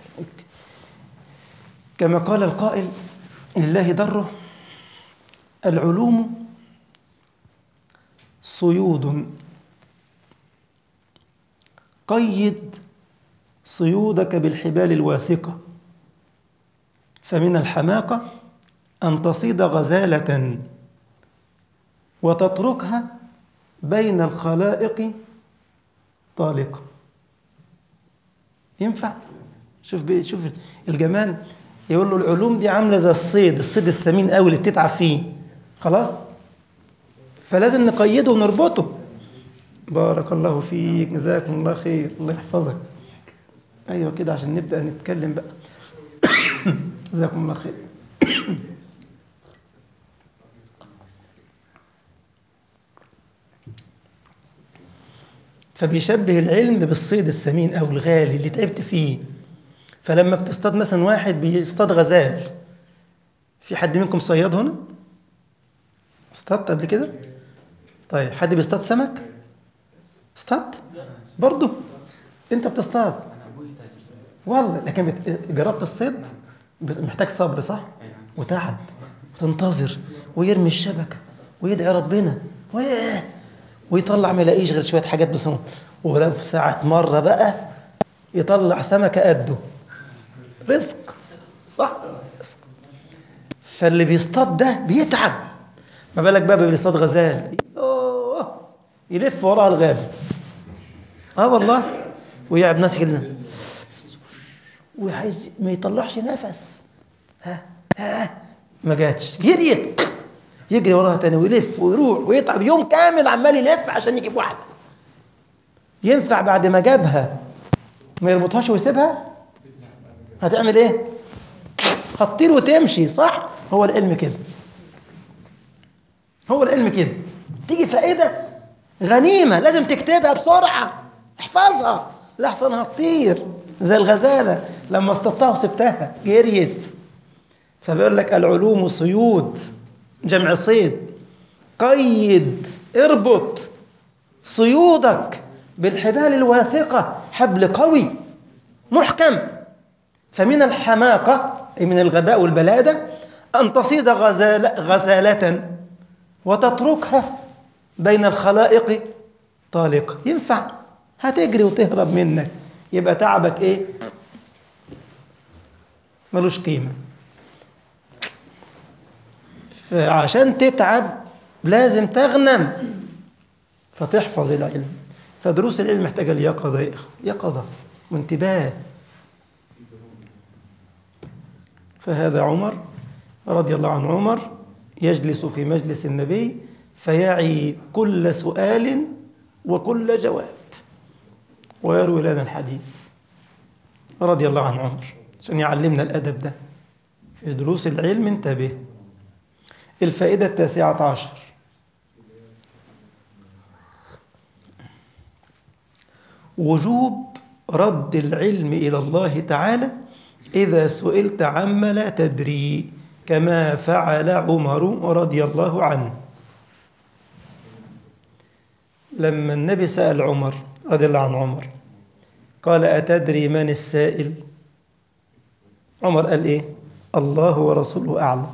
كما قال القائل لله ضره العلوم صيود قيد صيودك بالحبال الواثقه فمن الحماقة أن تصيد غزالة وتتركها بين الخلائق طالقة ينفع شوف بي شوف الجمال يقول له العلوم دي عاملة زي الصيد الصيد السمين قوي اللي بتتعب فيه خلاص فلازم نقيده ونربطه بارك الله فيك جزاكم الله خير الله يحفظك ايوه كده عشان نبدا نتكلم بقى جزاكم الله خير فبيشبه العلم بالصيد السمين او الغالي اللي تعبت فيه فلما بتصطاد مثلا واحد بيصطاد غزال في حد منكم صياد هنا اصطادت قبل كده طيب حد بيصطاد سمك اصطاد برضه انت بتصطاد والله لكن بت... جربت الصيد محتاج صبر صح وتعب وتنتظر ويرمي الشبكه ويدعي ربنا و... ويطلع ما يلاقيش غير شويه حاجات بس ولو في ساعه مره بقى يطلع سمكه قده رزق صح رزق فاللي بيصطاد ده بيتعب ما بالك بقى بيصطاد غزال أوه. يلف وراها الغابه اه والله ويقعد ناس كده وعايز ما يطلعش نفس ها ها ما جاتش جريت يجري وراها تاني ويلف ويروح ويتعب يوم كامل عمال يلف عشان يجيب واحده ينفع بعد ما جابها ما يربطهاش ويسيبها هتعمل ايه هتطير وتمشي صح هو العلم كده هو العلم كده تيجي فائده غنيمه لازم تكتبها بسرعه احفظها لحسن هتطير زي الغزالة لما اصطدتها وسبتها جريت فبيقول لك العلوم صيود جمع صيد قيد اربط صيودك بالحبال الواثقة حبل قوي محكم فمن الحماقة أي من الغباء والبلادة أن تصيد غزالة, غزالة وتتركها بين الخلائق طالقة ينفع هتجري وتهرب منك يبقى تعبك ايه ملوش قيمة فعشان تتعب لازم تغنم فتحفظ العلم فدروس العلم محتاجة اليقظة يا إخوة يقظة وانتباه فهذا عمر رضي الله عن عمر يجلس في مجلس النبي فيعي كل سؤال وكل جواب ويروي لنا الحديث رضي الله عن عمر عشان يعلمنا الأدب ده في دروس العلم انتبه الفائدة التاسعة عشر وجوب رد العلم إلى الله تعالى إذا سئلت عما لا تدري كما فعل عمر رضي الله عنه لما النبي سأل عمر رضي الله عن عمر قال أتدري من السائل عمر قال إيه الله ورسوله أعلم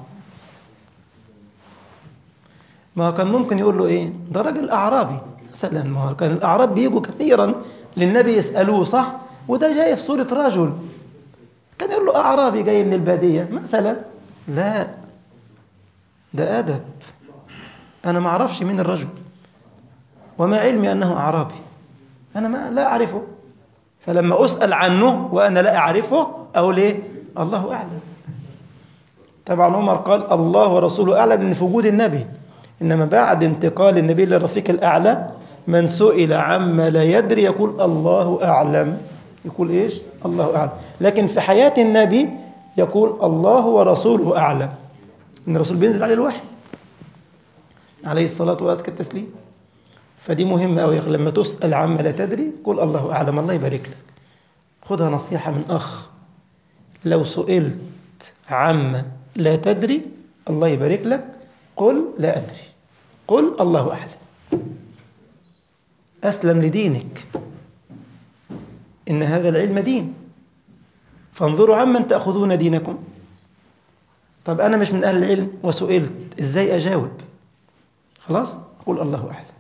ما كان ممكن يقول له إيه ده راجل أعرابي مثلا ما كان الأعراب بيجوا كثيرا للنبي يسألوه صح وده جاي في صورة رجل كان يقول له أعرابي جاي من البادية مثلا لا ده أدب أنا ما أعرفش مين الرجل وما علمي أنه أعرابي أنا ما لا أعرفه فلما أسأل عنه وأنا لا أعرفه أقول إيه الله أعلم طبعا عمر قال الله ورسوله أعلم لأن في وجود النبي إنما بعد انتقال النبي للرفيق الأعلى من سئل عما لا يدري يقول الله أعلم يقول إيش الله أعلم لكن في حياة النبي يقول الله ورسوله أعلم إن الرسول بينزل عليه الوحي عليه الصلاة وأزكى التسليم فدي مهمة أوي لما تسأل عما لا تدري قل الله أعلم الله يبارك لك خدها نصيحة من أخ لو سئلت عما لا تدري الله يبارك لك قل لا أدري قل الله أعلم أسلم لدينك إن هذا العلم دين فانظروا عمن تأخذون دينكم طب أنا مش من أهل العلم وسئلت إزاي أجاوب خلاص قل الله أعلم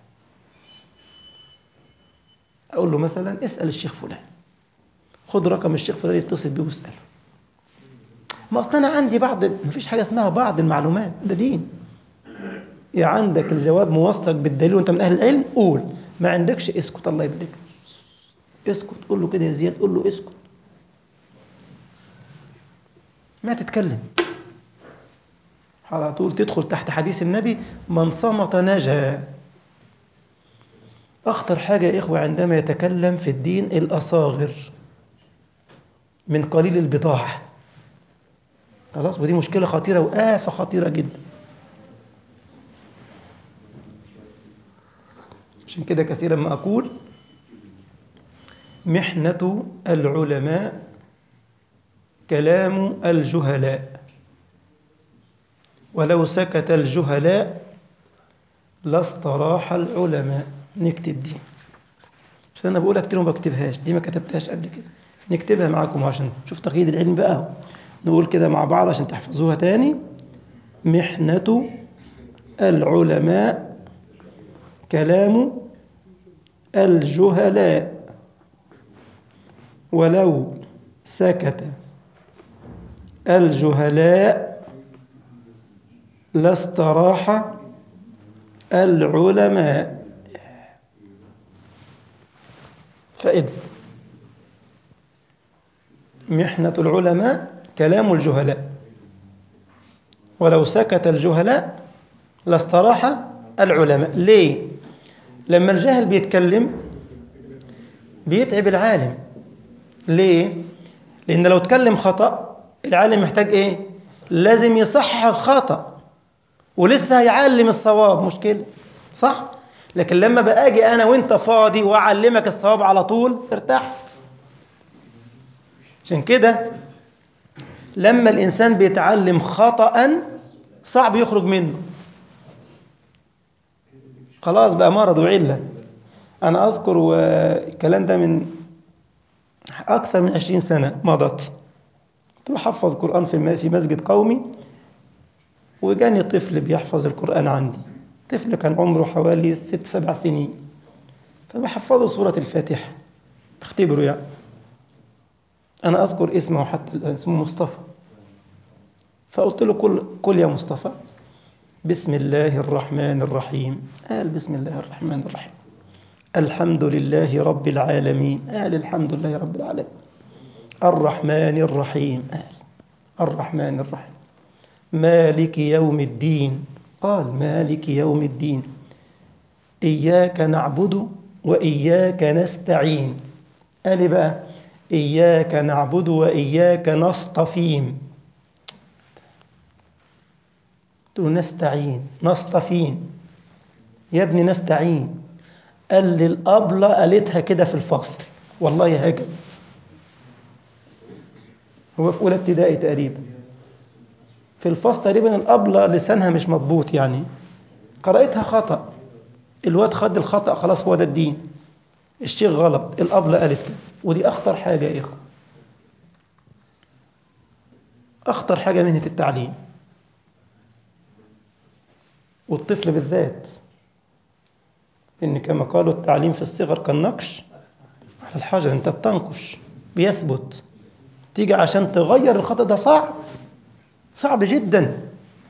أقول له مثلا اسأل الشيخ فلان خد رقم الشيخ فلان يتصل بيه واسأله ما أصلا أنا عندي بعض ما فيش حاجة اسمها بعض المعلومات ده دين يا عندك الجواب موثق بالدليل وانت من أهل العلم قول ما عندكش اسكت الله يبارك اسكت قول له كده يا زياد قول له اسكت ما تتكلم على طول تدخل تحت حديث النبي من صمت نجا أخطر حاجة يا إخوة عندما يتكلم في الدين الأصاغر من قليل البضاعة خلاص ودي مشكلة خطيرة وآفة خطيرة جدا عشان كده كثيرا ما أقول محنة العلماء كلام الجهلاء ولو سكت الجهلاء لاستراح العلماء نكتب دي بس أنا بقولها كتير وما بكتبهاش دي ما كتبتهاش قبل كده نكتبها معاكم عشان نشوف تقييد العلم بقى نقول كده مع بعض عشان تحفظوها تاني محنة العلماء كلام الجهلاء ولو سكت الجهلاء لاستراح العلماء فإذا محنة العلماء كلام الجهلاء ولو سكت الجهلاء لاستراح العلماء ليه؟ لما الجاهل بيتكلم بيتعب العالم ليه؟ لأن لو اتكلم خطأ العالم محتاج إيه؟ لازم يصحح الخطأ ولسه هيعلم الصواب مشكلة صح؟ لكن لما بأجي أنا وأنت فاضي وأعلمك الصواب على طول ارتحت عشان كده لما الإنسان بيتعلم خطأ صعب يخرج منه خلاص بقى مرض وعلة أنا أذكر الكلام ده من أكثر من عشرين سنة مضت كنت بحفظ قرآن في مسجد قومي وجاني طفل بيحفظ القرآن عندي طفل كان عمره حوالي ست سبع سنين فبحفظه سورة الفاتحة بختبره يعني أنا أذكر اسمه حتى الآن اسمه مصطفى فقلت له قل, قل يا مصطفى بسم الله الرحمن الرحيم قال بسم الله الرحمن الرحيم الحمد لله رب العالمين قال الحمد لله رب العالمين الرحمن الرحيم قال الرحمن الرحيم مالك يوم الدين قال مالك يوم الدين إياك نعبد وإياك نستعين قال بقى إياك نعبد وإياك نصطفين قلت له نستعين نصطفين يا ابني نستعين قال لي الأبلة قالتها كده في الفصل والله هكذا هو في أولى ابتدائي تقريبا في الفصل تقريبا الأبلة لسانها مش مضبوط يعني قرأتها خطأ الواد خد الخطأ خلاص هو ده الدين الشيخ غلط الأبلة قالت ودي أخطر حاجة يا إخوة أخطر حاجة مهنة التعليم والطفل بالذات إن كما قالوا التعليم في الصغر كالنقش على الحجر أنت بتنقش بيثبت تيجي عشان تغير الخطأ ده صعب صعب جدا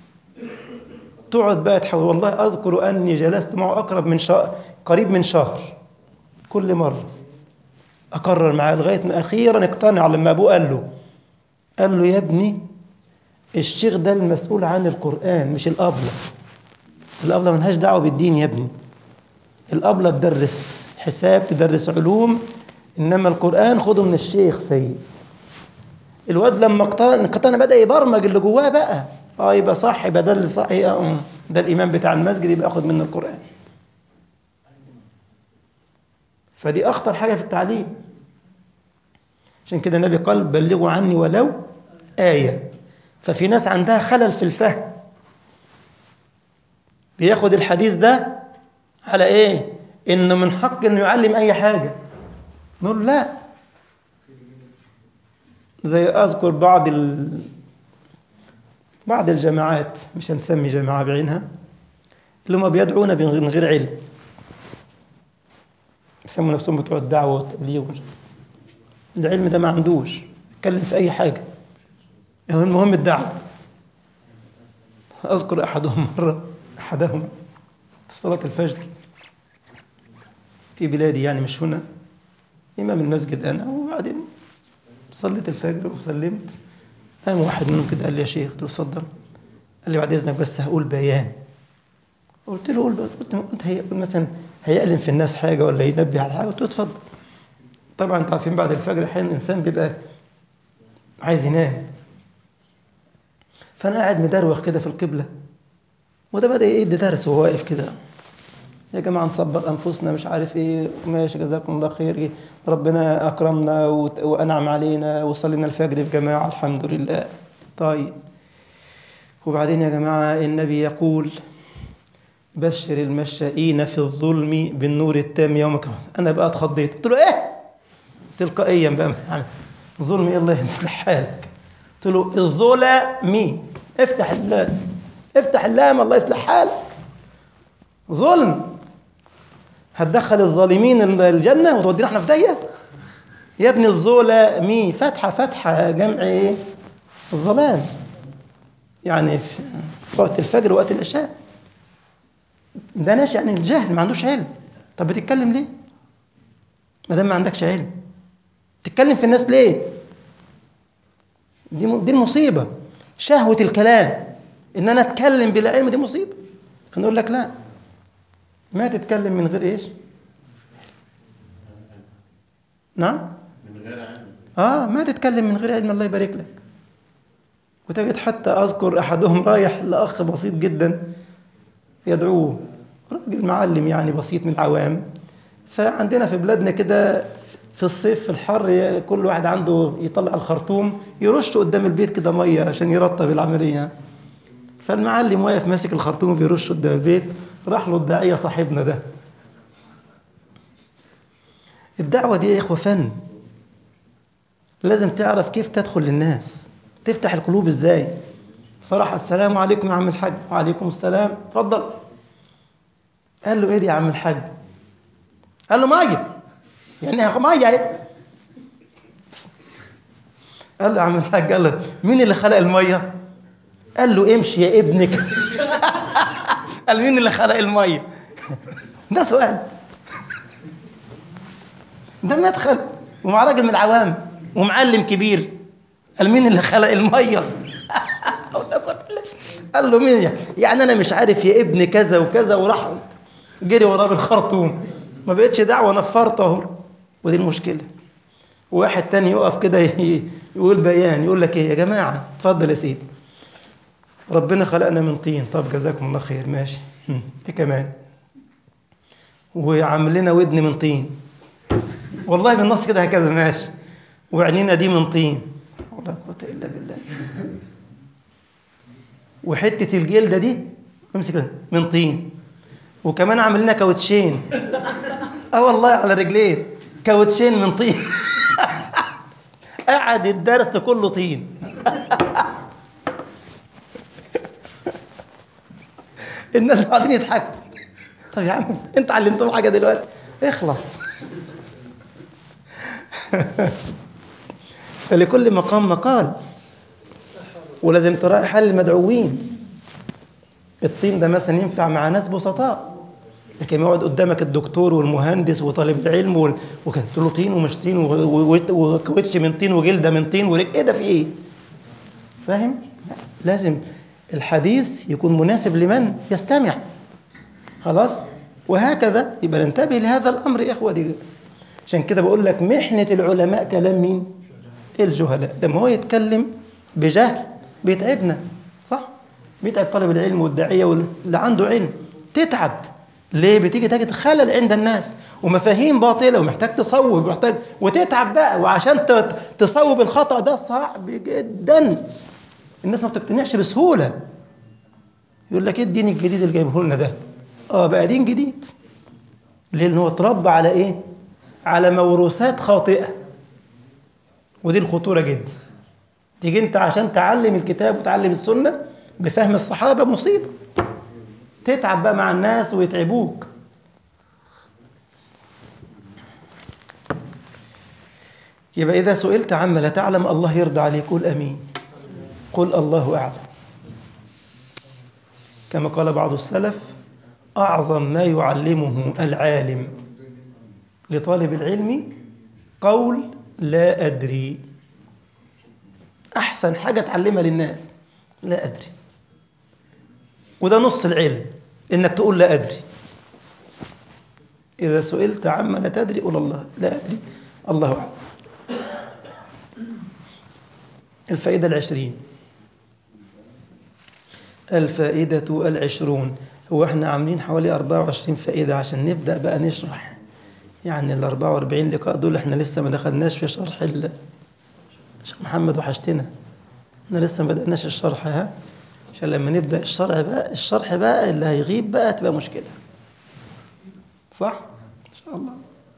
تقعد بقى تحاول والله أذكر أني جلست معه أقرب من شهر قريب من شهر كل مرة أقرر معاه لغاية ما أخيرا اقتنع لما أبوه قال له قال له يا ابني الشيخ ده المسؤول عن القرآن مش الأبلة الأبلة ملهاش دعوة بالدين يا ابني الأبلة تدرس حساب تدرس علوم إنما القرآن خده من الشيخ سيد الواد لما اقتنع بدأ يبرمج اللي جواه بقى اه يبقى صح يبقى ده اللي صح اه ده الإمام بتاع المسجد يبقى ياخد منه القرآن فدي أخطر حاجة في التعليم عشان كده النبي قال بلغوا عني ولو آية ففي ناس عندها خلل في الفهم بياخد الحديث ده على ايه انه من حق انه يعلم اي حاجة نقول لا زي اذكر بعض ال... بعض الجماعات مش هنسمي جماعة بعينها اللي هم بيدعون من غير علم يسموا نفسهم بتوع الدعوة والتبليغ العلم ده ما عندوش يتكلم في أي حاجة المهم الدعوة أذكر أحدهم مرة أحدهم في صلاة الفجر في بلادي يعني مش هنا إمام المسجد أنا وبعدين صليت الفجر وسلمت قام واحد منهم كده قال لي يا شيخ قلت له اتفضل قال لي بعد إذنك بس هقول بيان قلت له قول قلت قلت هيقول مثلا هيألم في الناس حاجة ولا ينبه على حاجة قلت له اتفضل طبعا انتوا عارفين بعد الفجر احيانا الانسان بيبقى عايز ينام فانا قاعد مدروخ كده في القبله وده بدا يدي درس وهو واقف كده يا جماعه نصبر انفسنا مش عارف ايه ماشي جزاكم الله خير ربنا اكرمنا وانعم علينا وصلينا الفجر في جماعه الحمد لله طيب وبعدين يا جماعه النبي يقول بشر المشائين في الظلم بالنور التام يوم القيامه انا بقى اتخضيت قلت له ايه تلقائيا بقى يعني ظلم ايه الله يصلح حالك قلت له الظلم افتح اللام افتح اللام الله يصلح حالك ظلم هتدخل الظالمين الجنة وتودينا احنا في داهية يا ابني الظلم فتحة فتحة جمع ايه الظلام يعني في وقت الفجر وقت العشاء ده ناس يعني الجهل ما عندوش علم طب بتتكلم ليه ما دام ما عندكش علم تتكلم في الناس ليه دي دي المصيبه شهوه الكلام ان انا اتكلم بلا علم دي مصيبه فنقول لك لا ما تتكلم من غير ايش نعم من غير علم اه ما تتكلم من غير علم الله يبارك لك وتجد حتى اذكر احدهم رايح لاخ بسيط جدا يدعوه راجل معلم يعني بسيط من العوام فعندنا في بلادنا كده في الصيف في الحر كل واحد عنده يطلع الخرطوم يرش قدام البيت كده ميه عشان يرطب العمليه فالمعلم واقف ماسك الخرطوم بيرش قدام البيت راح له الداعيه صاحبنا ده الدعوه دي يا اخوه فن لازم تعرف كيف تدخل للناس تفتح القلوب ازاي فراح السلام عليكم يا عم الحاج وعليكم السلام اتفضل قال له ايه دي يا عم الحاج قال له ميه يعني يا ميه اهي قال له يا عم الحاج قال له مين اللي خلق الميه قال له امشي يا ابنك قال مين اللي خلق الميه ده سؤال ده مدخل ومع راجل من العوام ومعلم كبير قال مين اللي خلق الميه قال له مين يعني انا مش عارف يا ابن كذا وكذا وراح جري وراه بالخرطوم ما بقتش دعوه نفرت اهو ودي المشكله واحد تاني يقف كده يقول بيان يقول لك ايه يا جماعه اتفضل يا سيدي ربنا خلقنا من طين طب جزاكم الله خير ماشي ايه كمان وعمل لنا ودن من طين والله بالنص كده هكذا ماشي وعينينا دي من طين ولا قوه الا بالله وحته الجلده دي امسك من طين وكمان عامل لنا كاوتشين اه والله على رجلين كاوتشين من طين قعد الدرس كله طين الناس قاعدين يضحكوا طب يا عم انت علمتهم حاجه دلوقتي اخلص فلكل مقام مقال ولازم تراعي حال المدعوين الطين ده مثلا ينفع مع ناس بسطاء لكن يقعد قدامك الدكتور والمهندس وطالب العلم وال- وكتبت له طين ومش طين و- و- وكاوتش من طين وجلده من طين ورج ايه ده في ايه؟ فاهم؟ لا، لازم الحديث يكون مناسب لمن يستمع خلاص؟ وهكذا يبقى ننتبه لهذا الامر يا اخوه دي عشان كده بقول لك محنه العلماء كلام مين؟ الجهلاء لما هو يتكلم بجهل بيتعبنا صح؟ بيتعب طالب العلم والداعيه واللي عنده علم تتعب ليه بتيجي تجد خلل عند الناس ومفاهيم باطله ومحتاج تصوب ومحتاج وتتعب بقى وعشان ت- تصوب الخطا ده صعب جدا الناس ما بتقتنعش بسهوله يقول لك ايه الدين الجديد اللي جايبه لنا ده اه بقى دين جديد ليه لان هو اتربى على ايه على موروثات خاطئه ودي الخطوره جدا تيجي انت عشان تعلم الكتاب وتعلم السنه بفهم الصحابه مصيبه تتعب بقى مع الناس ويتعبوك يبقى إذا سئلت عما لا تعلم الله يرضى عليك قل أمين قل الله أعلم كما قال بعض السلف أعظم ما يعلمه العالم لطالب العلم قول لا أدري أحسن حاجة تعلمها للناس لا أدري وده نص العلم إنك تقول لا أدري إذا سئلت عما لا تدري قل الله لا أدري الله أعلم الفائدة العشرين الفائدة العشرون هو احنا عاملين حوالي 24 فائدة عشان نبدأ بقى نشرح يعني ال 44 لقاء دول احنا لسه ما دخلناش في شرح ال شيخ محمد وحشتنا احنا لسه ما بدأناش الشرح ها عشان لما نبدأ الشرح بقى الشرح بقى اللي هيغيب بقى تبقى مشكلة صح؟ إن شاء الله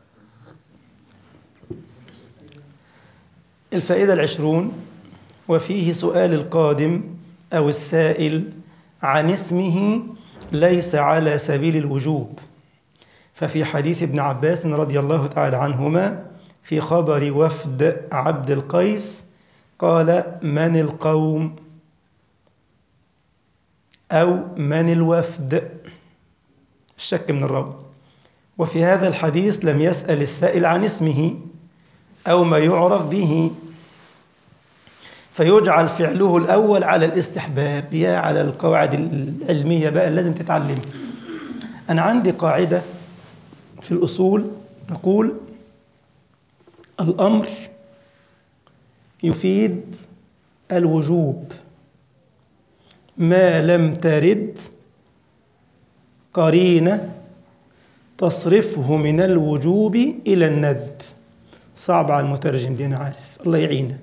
الفائدة العشرون وفيه سؤال القادم أو السائل عن اسمه ليس على سبيل الوجوب ففي حديث ابن عباس رضي الله تعالى عنهما في خبر وفد عبد القيس قال من القوم أو من الوفد الشك من الراوي وفي هذا الحديث لم يسأل السائل عن اسمه أو ما يعرف به فيجعل فعله الأول على الاستحباب يا على القواعد العلمية بقى لازم تتعلم أنا عندي قاعدة في الأصول تقول الأمر يفيد الوجوب ما لم ترد قرينة تصرفه من الوجوب إلى الندب صعب على المترجم دي أنا عارف الله يعينك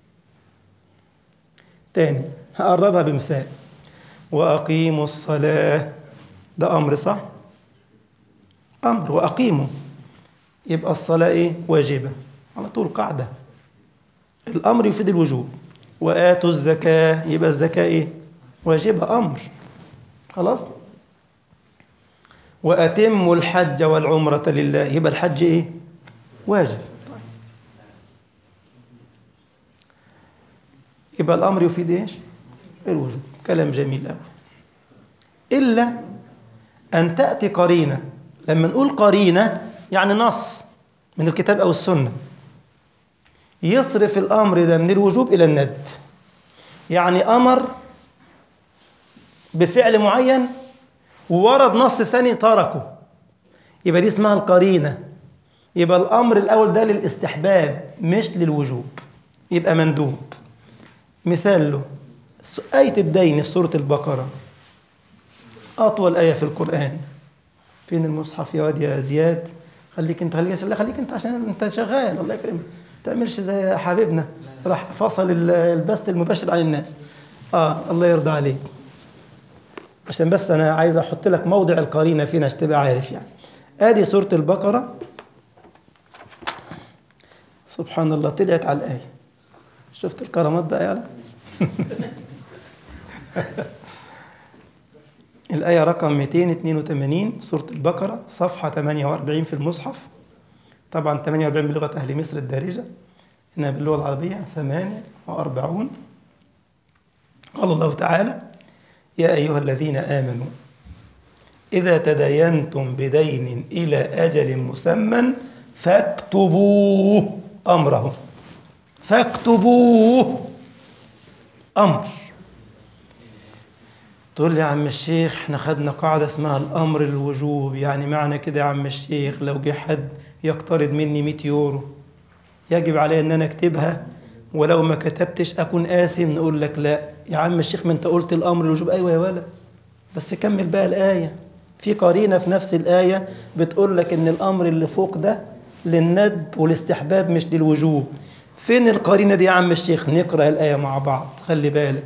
تاني هقربها بمثال وأقيموا الصلاة ده أمر صح؟ أمر وأقيموا يبقى الصلاة إيه؟ واجبة على طول قاعدة الأمر يفيد الوجوب وآتوا الزكاة يبقى الزكاة إيه؟ واجبة أمر خلاص؟ وأتموا الحج والعمرة لله يبقى الحج إيه؟ واجب يبقى الأمر يفيد إيش؟ الوجوب كلام جميل أوي إلا أن تأتي قرينة لما نقول قرينة يعني نص من الكتاب أو السنة يصرف الأمر ده من الوجوب إلى الندب يعني أمر بفعل معين وورد نص ثاني تركه يبقى دي اسمها القرينة يبقى الأمر الأول ده للاستحباب مش للوجوب يبقى مندوب مثال له آية الدين في سورة البقرة أطول آية في القرآن فين المصحف يا واد يا زياد خليك انت خليك لا خليك انت عشان انت شغال الله يكرمك ما تعملش زي حبيبنا راح فصل البث المباشر عن الناس اه الله يرضى عليك عشان بس أنا عايز أحط لك موضع القرينة فينا عشان تبقى عارف يعني آدي سورة البقرة سبحان الله طلعت على الآية شفت الكرامات بقى يلا الآية رقم 282 سورة البقرة صفحة 48 في المصحف طبعا 48 بلغة أهل مصر الدارجة هنا باللغة العربية 48 قال الله تعالى يا أيها الذين آمنوا إذا تداينتم بدين إلى أجل مسمى فاكتبوه أمره فاكتبوه أمر تقول لي يا عم الشيخ احنا خدنا قاعدة اسمها الأمر الوجوب يعني معنى كده يا عم الشيخ لو جه حد يقترض مني 100 يورو يجب علي ان انا اكتبها ولو ما كتبتش اكون آثم نقول لك لا يا عم الشيخ ما انت قلت الأمر الوجوب ايوه يا ولا بس كمل بقى الآية في قرينة في نفس الآية بتقول لك ان الأمر اللي فوق ده للندب والاستحباب مش للوجوب فين القرينة دي يا عم الشيخ نقرأ الآية مع بعض خلي بالك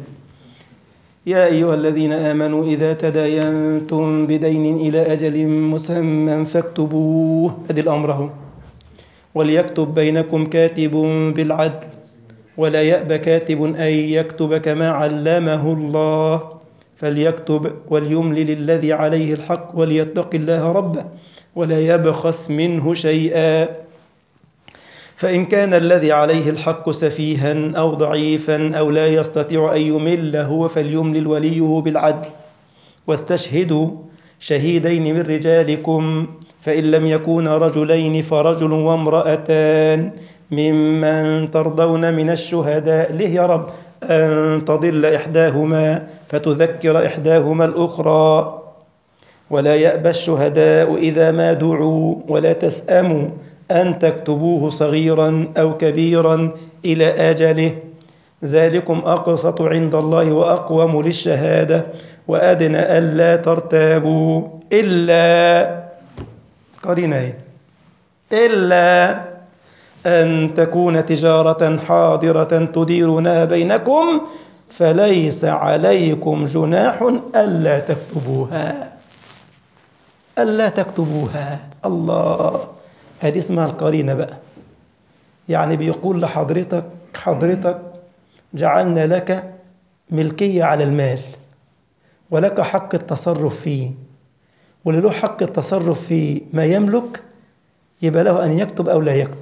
يا أيها الذين آمنوا إذا تداينتم بدين إلى أجل مسمى فاكتبوه أدي الأمر أهو وليكتب بينكم كاتب بالعدل ولا يأب كاتب أن يكتب كما علمه الله فليكتب وليملل الذي عليه الحق وليتق الله ربه ولا يبخس منه شيئا فإن كان الذي عليه الحق سفيها أو ضعيفا أو لا يستطيع أن يمل هو فليملل وليه بالعدل واستشهدوا شهيدين من رجالكم فإن لم يكونا رجلين فرجل وامرأتان ممن ترضون من الشهداء ليه يا رب أن تضل إحداهما فتذكر إحداهما الأخرى ولا يأبى الشهداء إذا ما دعوا ولا تسأموا أن تكتبوه صغيرا أو كبيرا إلى أجله ذلكم أقسط عند الله وأقوم للشهادة وأدنى ألا ترتابوا إلا قرينة إلا أن تكون تجارة حاضرة تديرونها بينكم فليس عليكم جناح ألا تكتبوها ألا تكتبوها الله هذه اسمها القرينة بقى يعني بيقول لحضرتك حضرتك جعلنا لك ملكية على المال ولك حق التصرف فيه واللي له حق التصرف في ما يملك يبقى له أن يكتب أو لا يكتب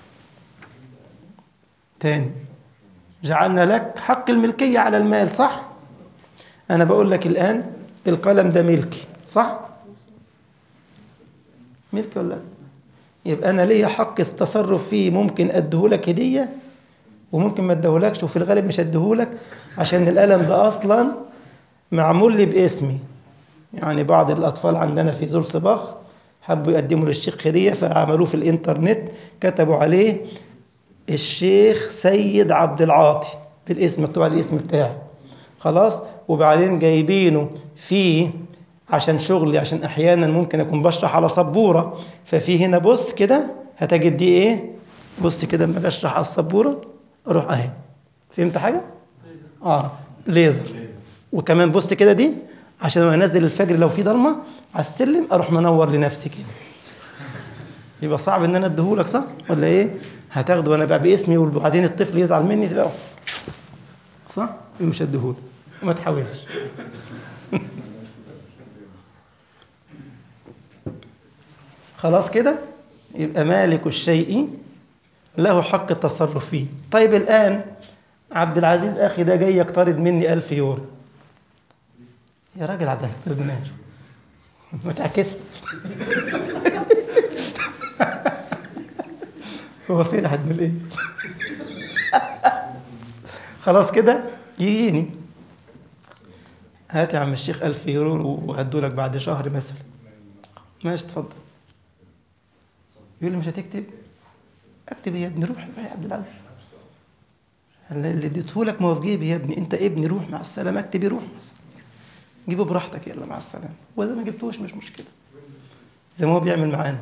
تاني جعلنا لك حق الملكية على المال صح؟ أنا بقول لك الآن القلم ده ملكي صح؟ ملكي ولا لا؟ يبقى أنا ليا حق التصرف فيه ممكن أديهولك هدية وممكن ما أديهولكش وفي الغالب مش أديهولك عشان القلم ده أصلا معمول لي باسمي يعني بعض الأطفال عندنا في زول صباغ حبوا يقدموا للشيخ هدية فعملوه في الإنترنت كتبوا عليه الشيخ سيد عبد العاطي بالاسم مكتوب على الاسم بتاعه خلاص وبعدين جايبينه في عشان شغلي عشان احيانا ممكن اكون بشرح على سبوره ففي هنا بص كده هتجد دي ايه بص كده لما بشرح على السبوره اروح اهي فهمت حاجه اه ليزر وكمان بص كده دي عشان لما انزل الفجر لو في ضلمه على السلم اروح منور لنفسي كده يبقى صعب ان انا اديهولك صح ولا ايه هتاخده وانا بقى باسمي وبعدين الطفل يزعل مني تبقى صح مش هديهولك ما تحاولش خلاص كده يبقى مالك الشيء له حق التصرف فيه طيب الآن عبد العزيز أخي ده جاي يقترض مني ألف يورو يا راجل عبد العزيز ماشي ما تعكسش هو فين هتقول ايه خلاص كده يجيني هات يا عم الشيخ ألف يورو وهدولك بعد شهر مثلا ماشي اتفضل يقول لي مش هتكتب اكتب يا ابني روح يا عبد العزيز اللي اديته لك ما هو في جيبي يا ابني انت ابني روح مع السلامه اكتب روح مع السلامه جيبه براحتك يلا مع السلامه واذا ما جبتوش مش مشكله زي ما هو بيعمل معانا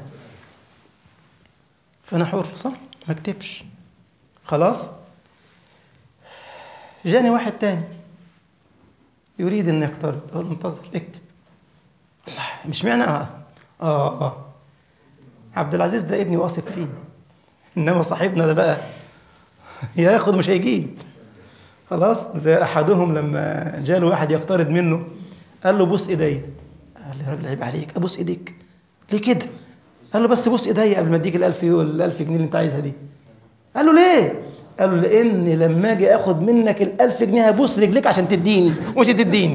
فانا حر صح ما اكتبش خلاص جاني واحد تاني يريد أن يقترض أقول له انتظر اكتب الله مش معنى آه آه, آه. عبد العزيز ده ابني واثق فيه إنما صاحبنا ده بقى ياخد مش هيجيب خلاص زي أحدهم لما جاله واحد يقترض منه قال له بوس إيدي قال له يا راجل عيب عليك أبوس إيديك ليه كده؟ قال له بس بوس إيدي قبل ما أديك الألف يو الألف جنيه اللي أنت عايزها دي قال له ليه؟ قال له لأن لما أجي آخد منك الألف جنيه هبوس رجليك عشان تديني ومش تديني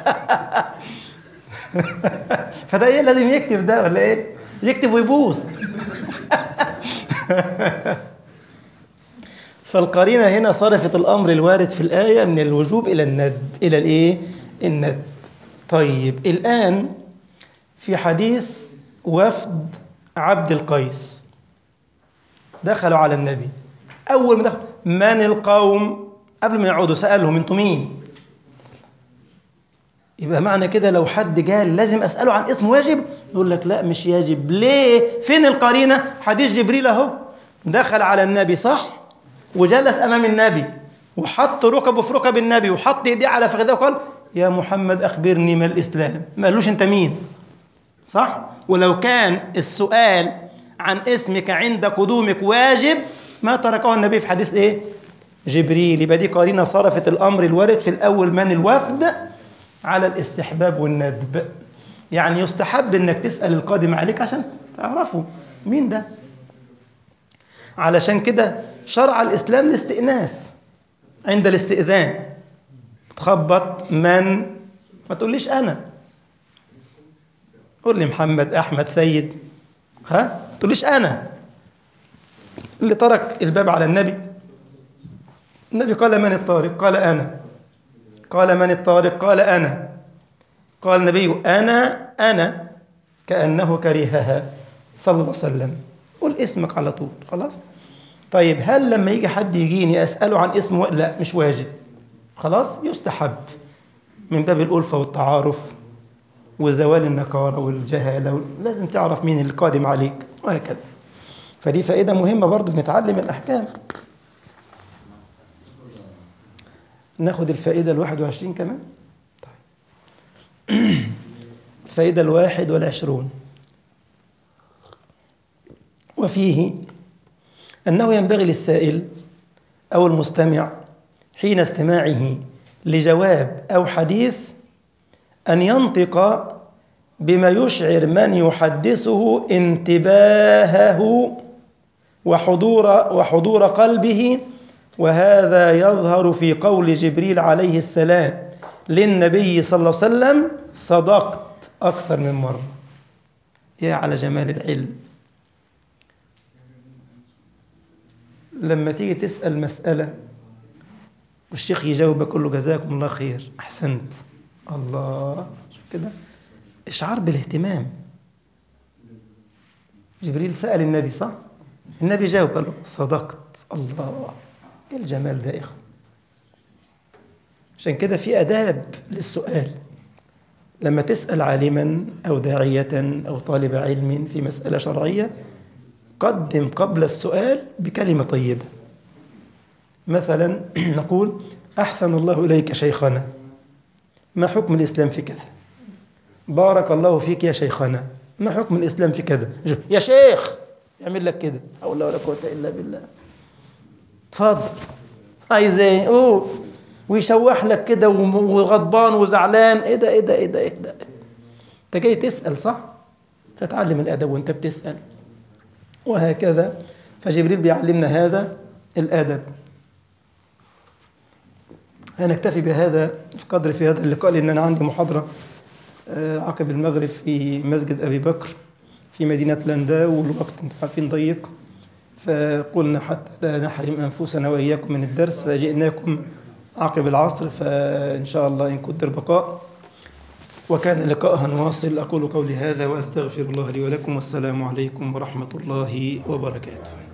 فده إيه لازم يكتب ده ولا إيه؟ يكتب ويبوس فالقرينة هنا صرفت الأمر الوارد في الآية من الوجوب إلى الند إلى الإيه؟ الند طيب الآن في حديث وفد عبد القيس دخلوا على النبي أول ما دخل من القوم قبل ما يقعدوا سألهم أنتم مين يبقى معنى كده لو حد قال لازم أسأله عن اسم واجب يقول لك لا مش يجب ليه فين القرينة حديث جبريل أهو دخل على النبي صح وجلس أمام النبي وحط ركبه في ركب النبي وحط ايديه على فخذه وقال يا محمد أخبرني ما الإسلام ما قالوش أنت مين صح ولو كان السؤال عن اسمك عند قدومك واجب ما تركه النبي في حديث ايه جبريل يبقى دي قرينه صرفت الامر الوارد في الاول من الوفد على الاستحباب والندب يعني يستحب انك تسال القادم عليك عشان تعرفه مين ده علشان كده شرع الاسلام الاستئناس عند الاستئذان تخبط من ما تقوليش انا قول لي محمد احمد سيد ها ما تقوليش انا اللي ترك الباب على النبي النبي قال من الطارق قال انا قال من الطارق قال انا قال النبي انا انا كانه كرهها صلى الله عليه وسلم قول اسمك على طول خلاص طيب هل لما يجي حد يجيني اساله عن اسمه لا مش واجب خلاص يستحب من باب الالفه والتعارف وزوال النكاره والجهاله لازم تعرف مين القادم عليك وهكذا فدي فائده مهمه برضو نتعلم الاحكام ناخد الفائده الواحد وعشرين كمان طيب الفائده الواحد والعشرون وفيه أنه ينبغي للسائل أو المستمع حين استماعه لجواب أو حديث أن ينطق بما يشعر من يحدثه انتباهه وحضور وحضور قلبه وهذا يظهر في قول جبريل عليه السلام للنبي صلى الله عليه وسلم صدقت أكثر من مرة يا على جمال العلم لما تيجي تسأل مسألة والشيخ يجاوب يقول له جزاكم الله خير أحسنت الله شوف كده إشعار بالاهتمام جبريل سأل النبي صح؟ النبي جاوب قال له صدقت الله إيه الجمال ده يا إخوة عشان كده في أداب للسؤال لما تسأل عالما أو داعية أو طالب علم في مسألة شرعية قدم قبل السؤال بكلمة طيبة مثلا نقول أحسن الله إليك شيخنا ما حكم الإسلام في كذا بارك الله فيك يا شيخنا ما حكم الإسلام في كذا يا شيخ يعمل لك كده حول ولا قوة إلا بالله اتفضل عايز ايه اوه ويشوح لك كده وغضبان وزعلان ايه ده ايه ده ايه ده ايه ده انت جاي تسأل صح فتعلم الأدب وانت بتسأل وهكذا فجبريل بيعلمنا هذا الادب هنكتفي بهذا القدر في هذا اللقاء لان انا عندي محاضره عقب المغرب في مسجد ابي بكر في مدينه لندا والوقت انتم عارفين ضيق فقلنا حتى لا نحرم انفسنا واياكم من الدرس فجئناكم عقب العصر فان شاء الله ان قدر بقاء وكان لقاءها نواصل أقول قولي هذا وأستغفر الله لي ولكم والسلام عليكم ورحمة الله وبركاته